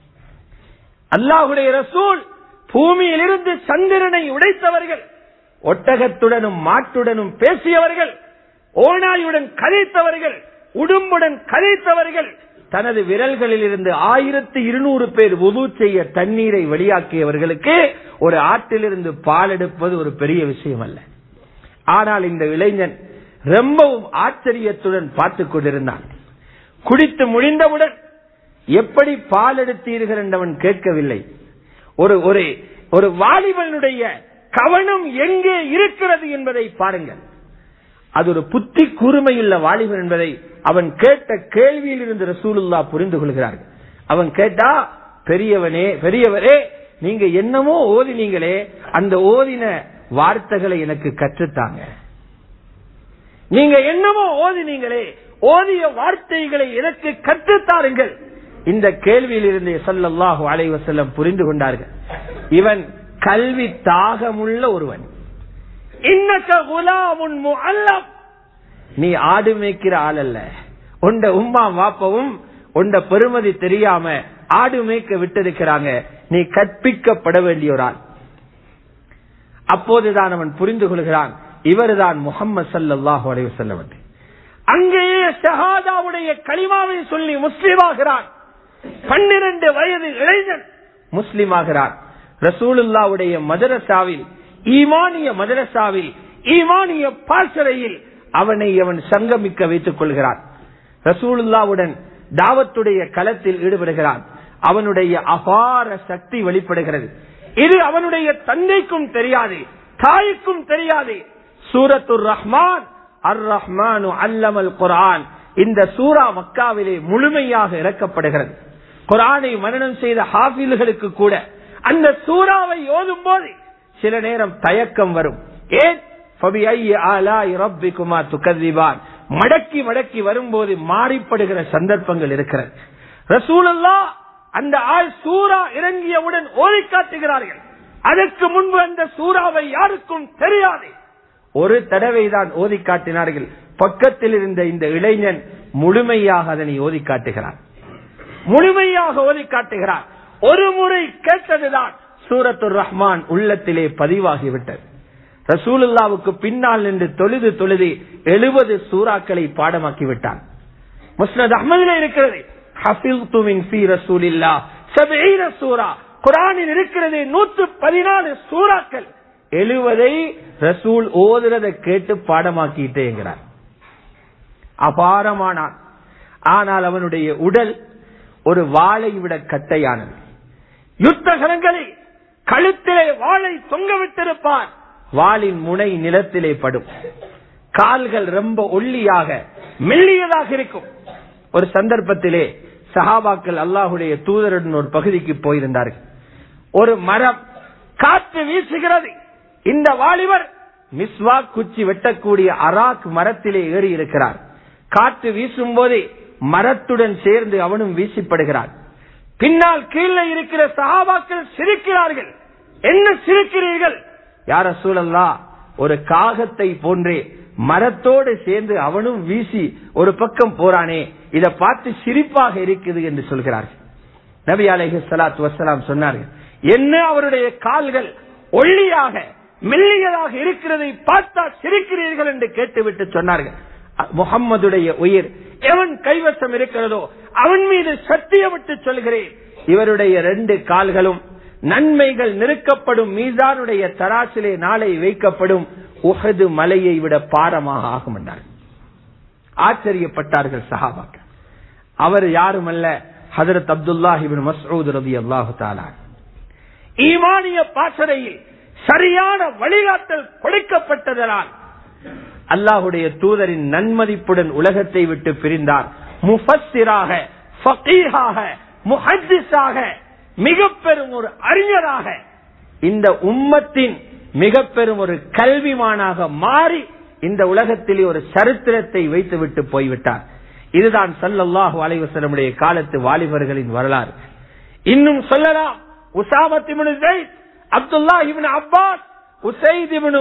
அல்லாஹுடைய ரசூல் பூமியிலிருந்து சந்திரனை உடைத்தவர்கள் ஒட்டகத்துடனும் மாட்டுடனும் பேசியவர்கள் ஓனாயுடன் கதைத்தவர்கள் உடும்புடன் கதைத்தவர்கள் தனது விரல்களில் இருந்து ஆயிரத்தி இருநூறு பேர் உது செய்ய தண்ணீரை வெளியாக்கியவர்களுக்கு ஒரு ஆட்டிலிருந்து பால் எடுப்பது ஒரு பெரிய விஷயம் அல்ல ஆனால் இந்த இளைஞன் ரொம்பவும் ஆச்சரியத்துடன் பார்த்துக் கொண்டிருந்தான் குடித்து முடிந்தவுடன் எப்படி பால் எடுத்தீர்கள் என்றவன் கேட்கவில்லை ஒரு ஒரு ஒரு வாலிபனுடைய கவனம் எங்கே இருக்கிறது என்பதை பாருங்கள் அது ஒரு புத்தி கூர்மையுள்ள வாலிபன் என்பதை அவன் கேட்ட கேள்வியில் இருந்து ரசூலுல்லா புரிந்து கொள்கிறார்கள் அவன் கேட்டா பெரியவனே பெரியவரே நீங்க என்னமோ ஓதினீங்களே அந்த ஓதின வார்த்தைகளை எனக்கு கற்றுத்தாங்க நீங்க என்னமோ ஓதினீங்களே ஓதிய வார்த்தைகளை எனக்கு கற்றுத்தாருங்கள் இந்த கேள்வியில் இருந்து சல்லல்லாஹு அலைஹி வஸல்லம் புரிந்து கொண்டார்கள் இவன் கல்வி தாகமுள்ள ஒருவன் இன்னக்க குலாமுன் முஅல்லம் நீ ஆடு மேய்க்கிற ஆள் அல்ல உண்ட உம்மா வாப்பவும் உண்ட பெருமதி தெரியாம ஆடு மேய்க்க விட்டிருக்கிறாங்க நீ கற்பிக்கப்பட வேண்டிய ஒரு ஆள் அப்போதுதான் அவன் புரிந்து கொள்கிறான் இவர்தான் முகம்மது சல்லாஹூ அலைஹி வஸல்லம் என்று. அங்கேயே ஷஹாதாவுடைய களிமாவை சொல்லி முஸ்லிமாகிறான் பன்னிரண்டு வயது இளைஞன் முஸ்லிமாகிறான் ரசூலுல்லாவுடைய மதரசாவில் ஈமானிய மதரசாவில் ஈமானிய பாசறையில் அவனை அவன் சங்கமிக்க வைத்துக் கொள்கிறான் ரசூலுல்லாவுடன் தாவத்துடைய களத்தில் ஈடுபடுகிறான் அவனுடைய அபார சக்தி வெளிப்படுகிறது இது அவனுடைய தந்தைக்கும் தெரியாது தாய்க்கும் தெரியாது சூரத்துர் ரஹ்மான் அர் ரஹ்மானு அல்லமல் குரான் இந்த சூரா மக்காவிலே முழுமையாக இறக்கப்படுகிறது குரானை மனனம் செய்த ஹாஃபில்களுக்கு கூட அந்த சூறாவை ஓதும் போது சில நேரம் தயக்கம் வரும் ஏன் فَبِأَيِّ آلَاءِ رَبِّكُمَا تُكَذِّبَانِ மடக்கி மடக்கி வரும்போது மாறிப்படுகிற சந்தர்ப்பங்கள் இருக்கிறது ரசூலல்லா அந்த ஆள் சூரா இறங்கியவுடன் ஓதி காட்டுகிறார்கள் அதற்கு முன்பு அந்த சூறாவை யாருக்கும் தெரியாது ஒரு தடவை தான் ஓதி காட்டினார்கள் பக்கத்தில் இருந்த இந்த இளைஞன் முழுமையாக அதனை ஓதி காட்டுகிறான் முழுமையாக ஓதி காட்டுகிறான் ஒரு முறை கேட்டதுதான் சூரத்துர் ரஹ்மான் உள்ளத்திலே பதிவாகிவிட்டது ரசூலுல்லாவுக்கு பின்னால் நின்று தொழுது தொழுது எழுபது சூறாக்களை பாடமாக்கி விட்டான் முஸ்னத் அஹமதில இருக்கிறது ஹஃபில்து மின் ஃபீ ரசூலில்லா சபீன சூரா குரானில் இருக்கிறது நூற்று பதினாலு சூறாக்கள் எழுவதை ரசூல் ஓதுறதை கேட்டு பாடமாக்கிட்டேங்கிறார் அபாரமானான் ஆனால் அவனுடைய உடல் ஒரு வாளை விட கட்டையானது யுத்த கலங்களில் கழுத்திலே வாளை தொங்க விட்டிருப்பான் வாளின் முனை நிலத்திலே படும் கால்கள் ரொம்ப ஒல்லியாக மெல்லியதாக இருக்கும் ஒரு சந்தர்ப்பத்திலே சஹாபாக்கள் அல்லாஹுடைய தூதருடன் ஒரு பகுதிக்கு போயிருந்தார்கள் ஒரு மரம் காற்று வீசுகிறது இந்த வாலிபர் மிஸ்வா குச்சி வெட்டக்கூடிய அராக் மரத்திலே ஏறி இருக்கிறார் காற்று வீசும் போதே மரத்துடன் சேர்ந்து அவனும் வீசிப்படுகிறான் பின்னால் கீழே இருக்கிற சஹாபாக்கள் சிரிக்கிறார்கள் என்ன சிரிக்கிறீர்கள் யார சூழல்லா ஒரு காகத்தை போன்றே மரத்தோடு சேர்ந்து அவனும் வீசி ஒரு பக்கம் போறானே இதை பார்த்து சிரிப்பாக இருக்குது என்று சொல்கிறார்கள் நபி அலைஹி ஸலாத்து வஸலாம் சொன்னார்கள் என்ன அவருடைய கால்கள் ஒல்லியாக மெல்லியதாக இருக்கிறதை பார்த்தா சிரிக்கிறீர்கள் என்று கேட்டுவிட்டு சொன்னார்கள் முகம்மதுடைய உயிர் எவன் கைவசம் இருக்கிறதோ அவன் மீது சத்தியமிட்டு சொல்கிறேன் இவருடைய ரெண்டு கால்களும் நன்மைகள் நிறுக்கப்படும் மீதானுடைய தராசிலே நாளை வைக்கப்படும் உகது மலையை விட பாரமாக ஆகும் என்றார்கள் ஆச்சரியப்பட்டார்கள் சஹாபாக்கள் அவர் யாரும் அல்ல ஹதரத் அப்துல்லாஹிபின் மசூத் ரதி அல்லாஹு தாலா ஈமானிய பாசறையில் சரியான வழிகாட்டல் கொடுக்கப்பட்டதனால் அல்லாஹுடைய தூதரின் நன்மதிப்புடன் உலகத்தை விட்டு பிரிந்தார் முஃபஸ்ஸிராக ஃபகீஹாக முஹத்திஸாக மிக பெரும் ஒரு அறிஞராக இந்த உம்மத்தின் மிக பெரும் ஒரு கல்விமானாக மாறி இந்த உலகத்திலே ஒரு சரித்திரத்தை வைத்துவிட்டு போய்விட்டார் இதுதான் சல்லல்லாஹு அலைவசலமுடைய காலத்து வாலிபர்களின் வரலாறு இன்னும் சொல்லலாம் உசாமத்திமுனு ஜெயித் அப்துல்லா இவனு அப்பாஸ் உசைத் இவனு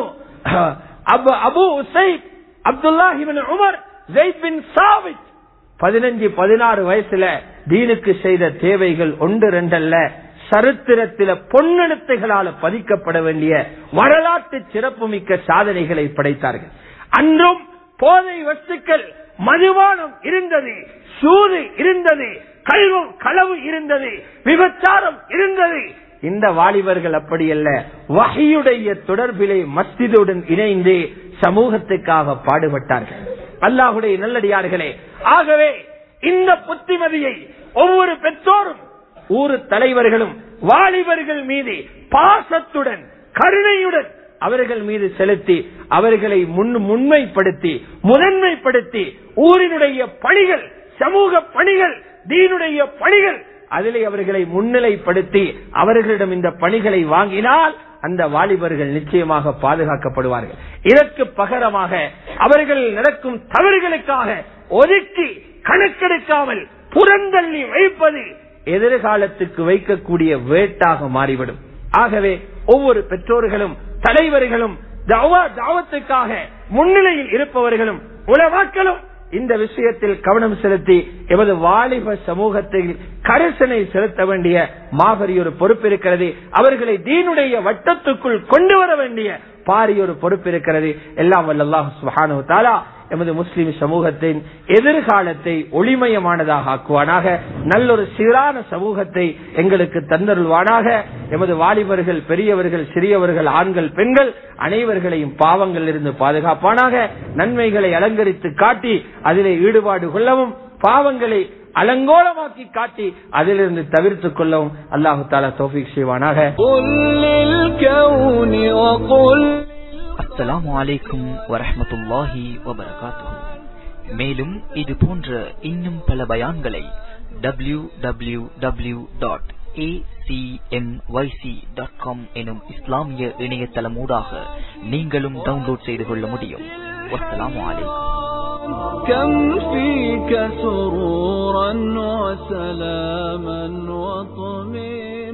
அபு அபு உசைத் அப்துல்லா இவனு உமர் ஜெயித் பின் சாவித் பதினஞ்சு பதினாறு வயசுல தீனுக்கு செய்த தேவைகள் ஒன்று ரெண்டல்ல சரித்திரத்தில பொன்னெழுத்துகளால பதிக்கப்பட வேண்டிய வரலாற்று சிறப்புமிக்க சாதனைகளை படைத்தார்கள் அன்றும் போதை வஸ்துக்கள் மதுபானம் இருந்தது சூது இருந்தது கல்வம் களவு இருந்தது விபச்சாரம் இருந்தது இந்த வாலிபர்கள் அப்படி அல்ல வகையுடைய தொடர்பிலே மஸ்திதுடன் இணைந்து சமூகத்துக்காக பாடுபட்டார்கள் அல்லாஹுடைய நல்லடியார்களே ஆகவே இந்த புத்திமதியை ஒவ்வொரு பெற்றோரும் ஊரு தலைவர்களும் வாலிபர்கள் மீது பாசத்துடன் கருணையுடன் அவர்கள் மீது செலுத்தி அவர்களை முன் முன்மைப்படுத்தி முதன்மைப்படுத்தி ஊரினுடைய பணிகள் சமூக பணிகள் தீனுடைய பணிகள் அதிலே அவர்களை முன்னிலைப்படுத்தி அவர்களிடம் இந்த பணிகளை வாங்கினால் அந்த வாலிபர்கள் நிச்சயமாக பாதுகாக்கப்படுவார்கள் இதற்கு பகரமாக அவர்கள் நடக்கும் தவறுகளுக்காக ஒதுக்கி கணக்கெடுக்காமல் புறந்தள்ளி வைப்பது எதிர்காலத்துக்கு வைக்கக்கூடிய வேட்டாக மாறிவிடும் ஆகவே ஒவ்வொரு பெற்றோர்களும் தலைவர்களும் தாவத்துக்காக முன்னிலையில் இருப்பவர்களும் உலமாக்களும் இந்த விஷயத்தில் கவனம் செலுத்தி எமது வாலிப சமூகத்தில் கரிசனை செலுத்த வேண்டிய மாபெரிய ஒரு பொறுப்பு இருக்கிறது அவர்களை தீனுடைய வட்டத்துக்குள் கொண்டு வர வேண்டிய பாரிய ஒரு பொறுப்பு இருக்கிறது எல்லாம் வல்லாஹ் சுஹானு தாலா எமது முஸ்லிம் சமூகத்தின் எதிர்காலத்தை ஒளிமயமானதாக ஆக்குவானாக நல்லொரு சீரான சமூகத்தை எங்களுக்கு தந்தருள்வானாக எமது வாலிபர்கள் பெரியவர்கள் சிறியவர்கள் ஆண்கள் பெண்கள் அனைவர்களையும் பாவங்கள் இருந்து பாதுகாப்பானாக நன்மைகளை அலங்கரித்து காட்டி அதிலே ஈடுபாடு கொள்ளவும் பாவங்களை அலங்கோலமாக்கி காட்டி அதிலிருந்து தவிர்த்துக் கொள்ளவும் அல்லாஹு தாலா தோஃபிக் செய்வானாக அஸ்ஸலாமு அலைக்கும் வரஹமத்துல்லாஹி வபரகாத்துஹு மேலும் இது போன்ற இன்னும் பல பயான்களை W W W dot acmyc.com எனும் இஸ்லாமிய இணையதளம் ஊடாக நீங்களும் டவுன்லோட் செய்து கொள்ள முடியும் வஸ்ஸலாமு அலைக்கும் كم فيك سرورا وسلاما وطمئنا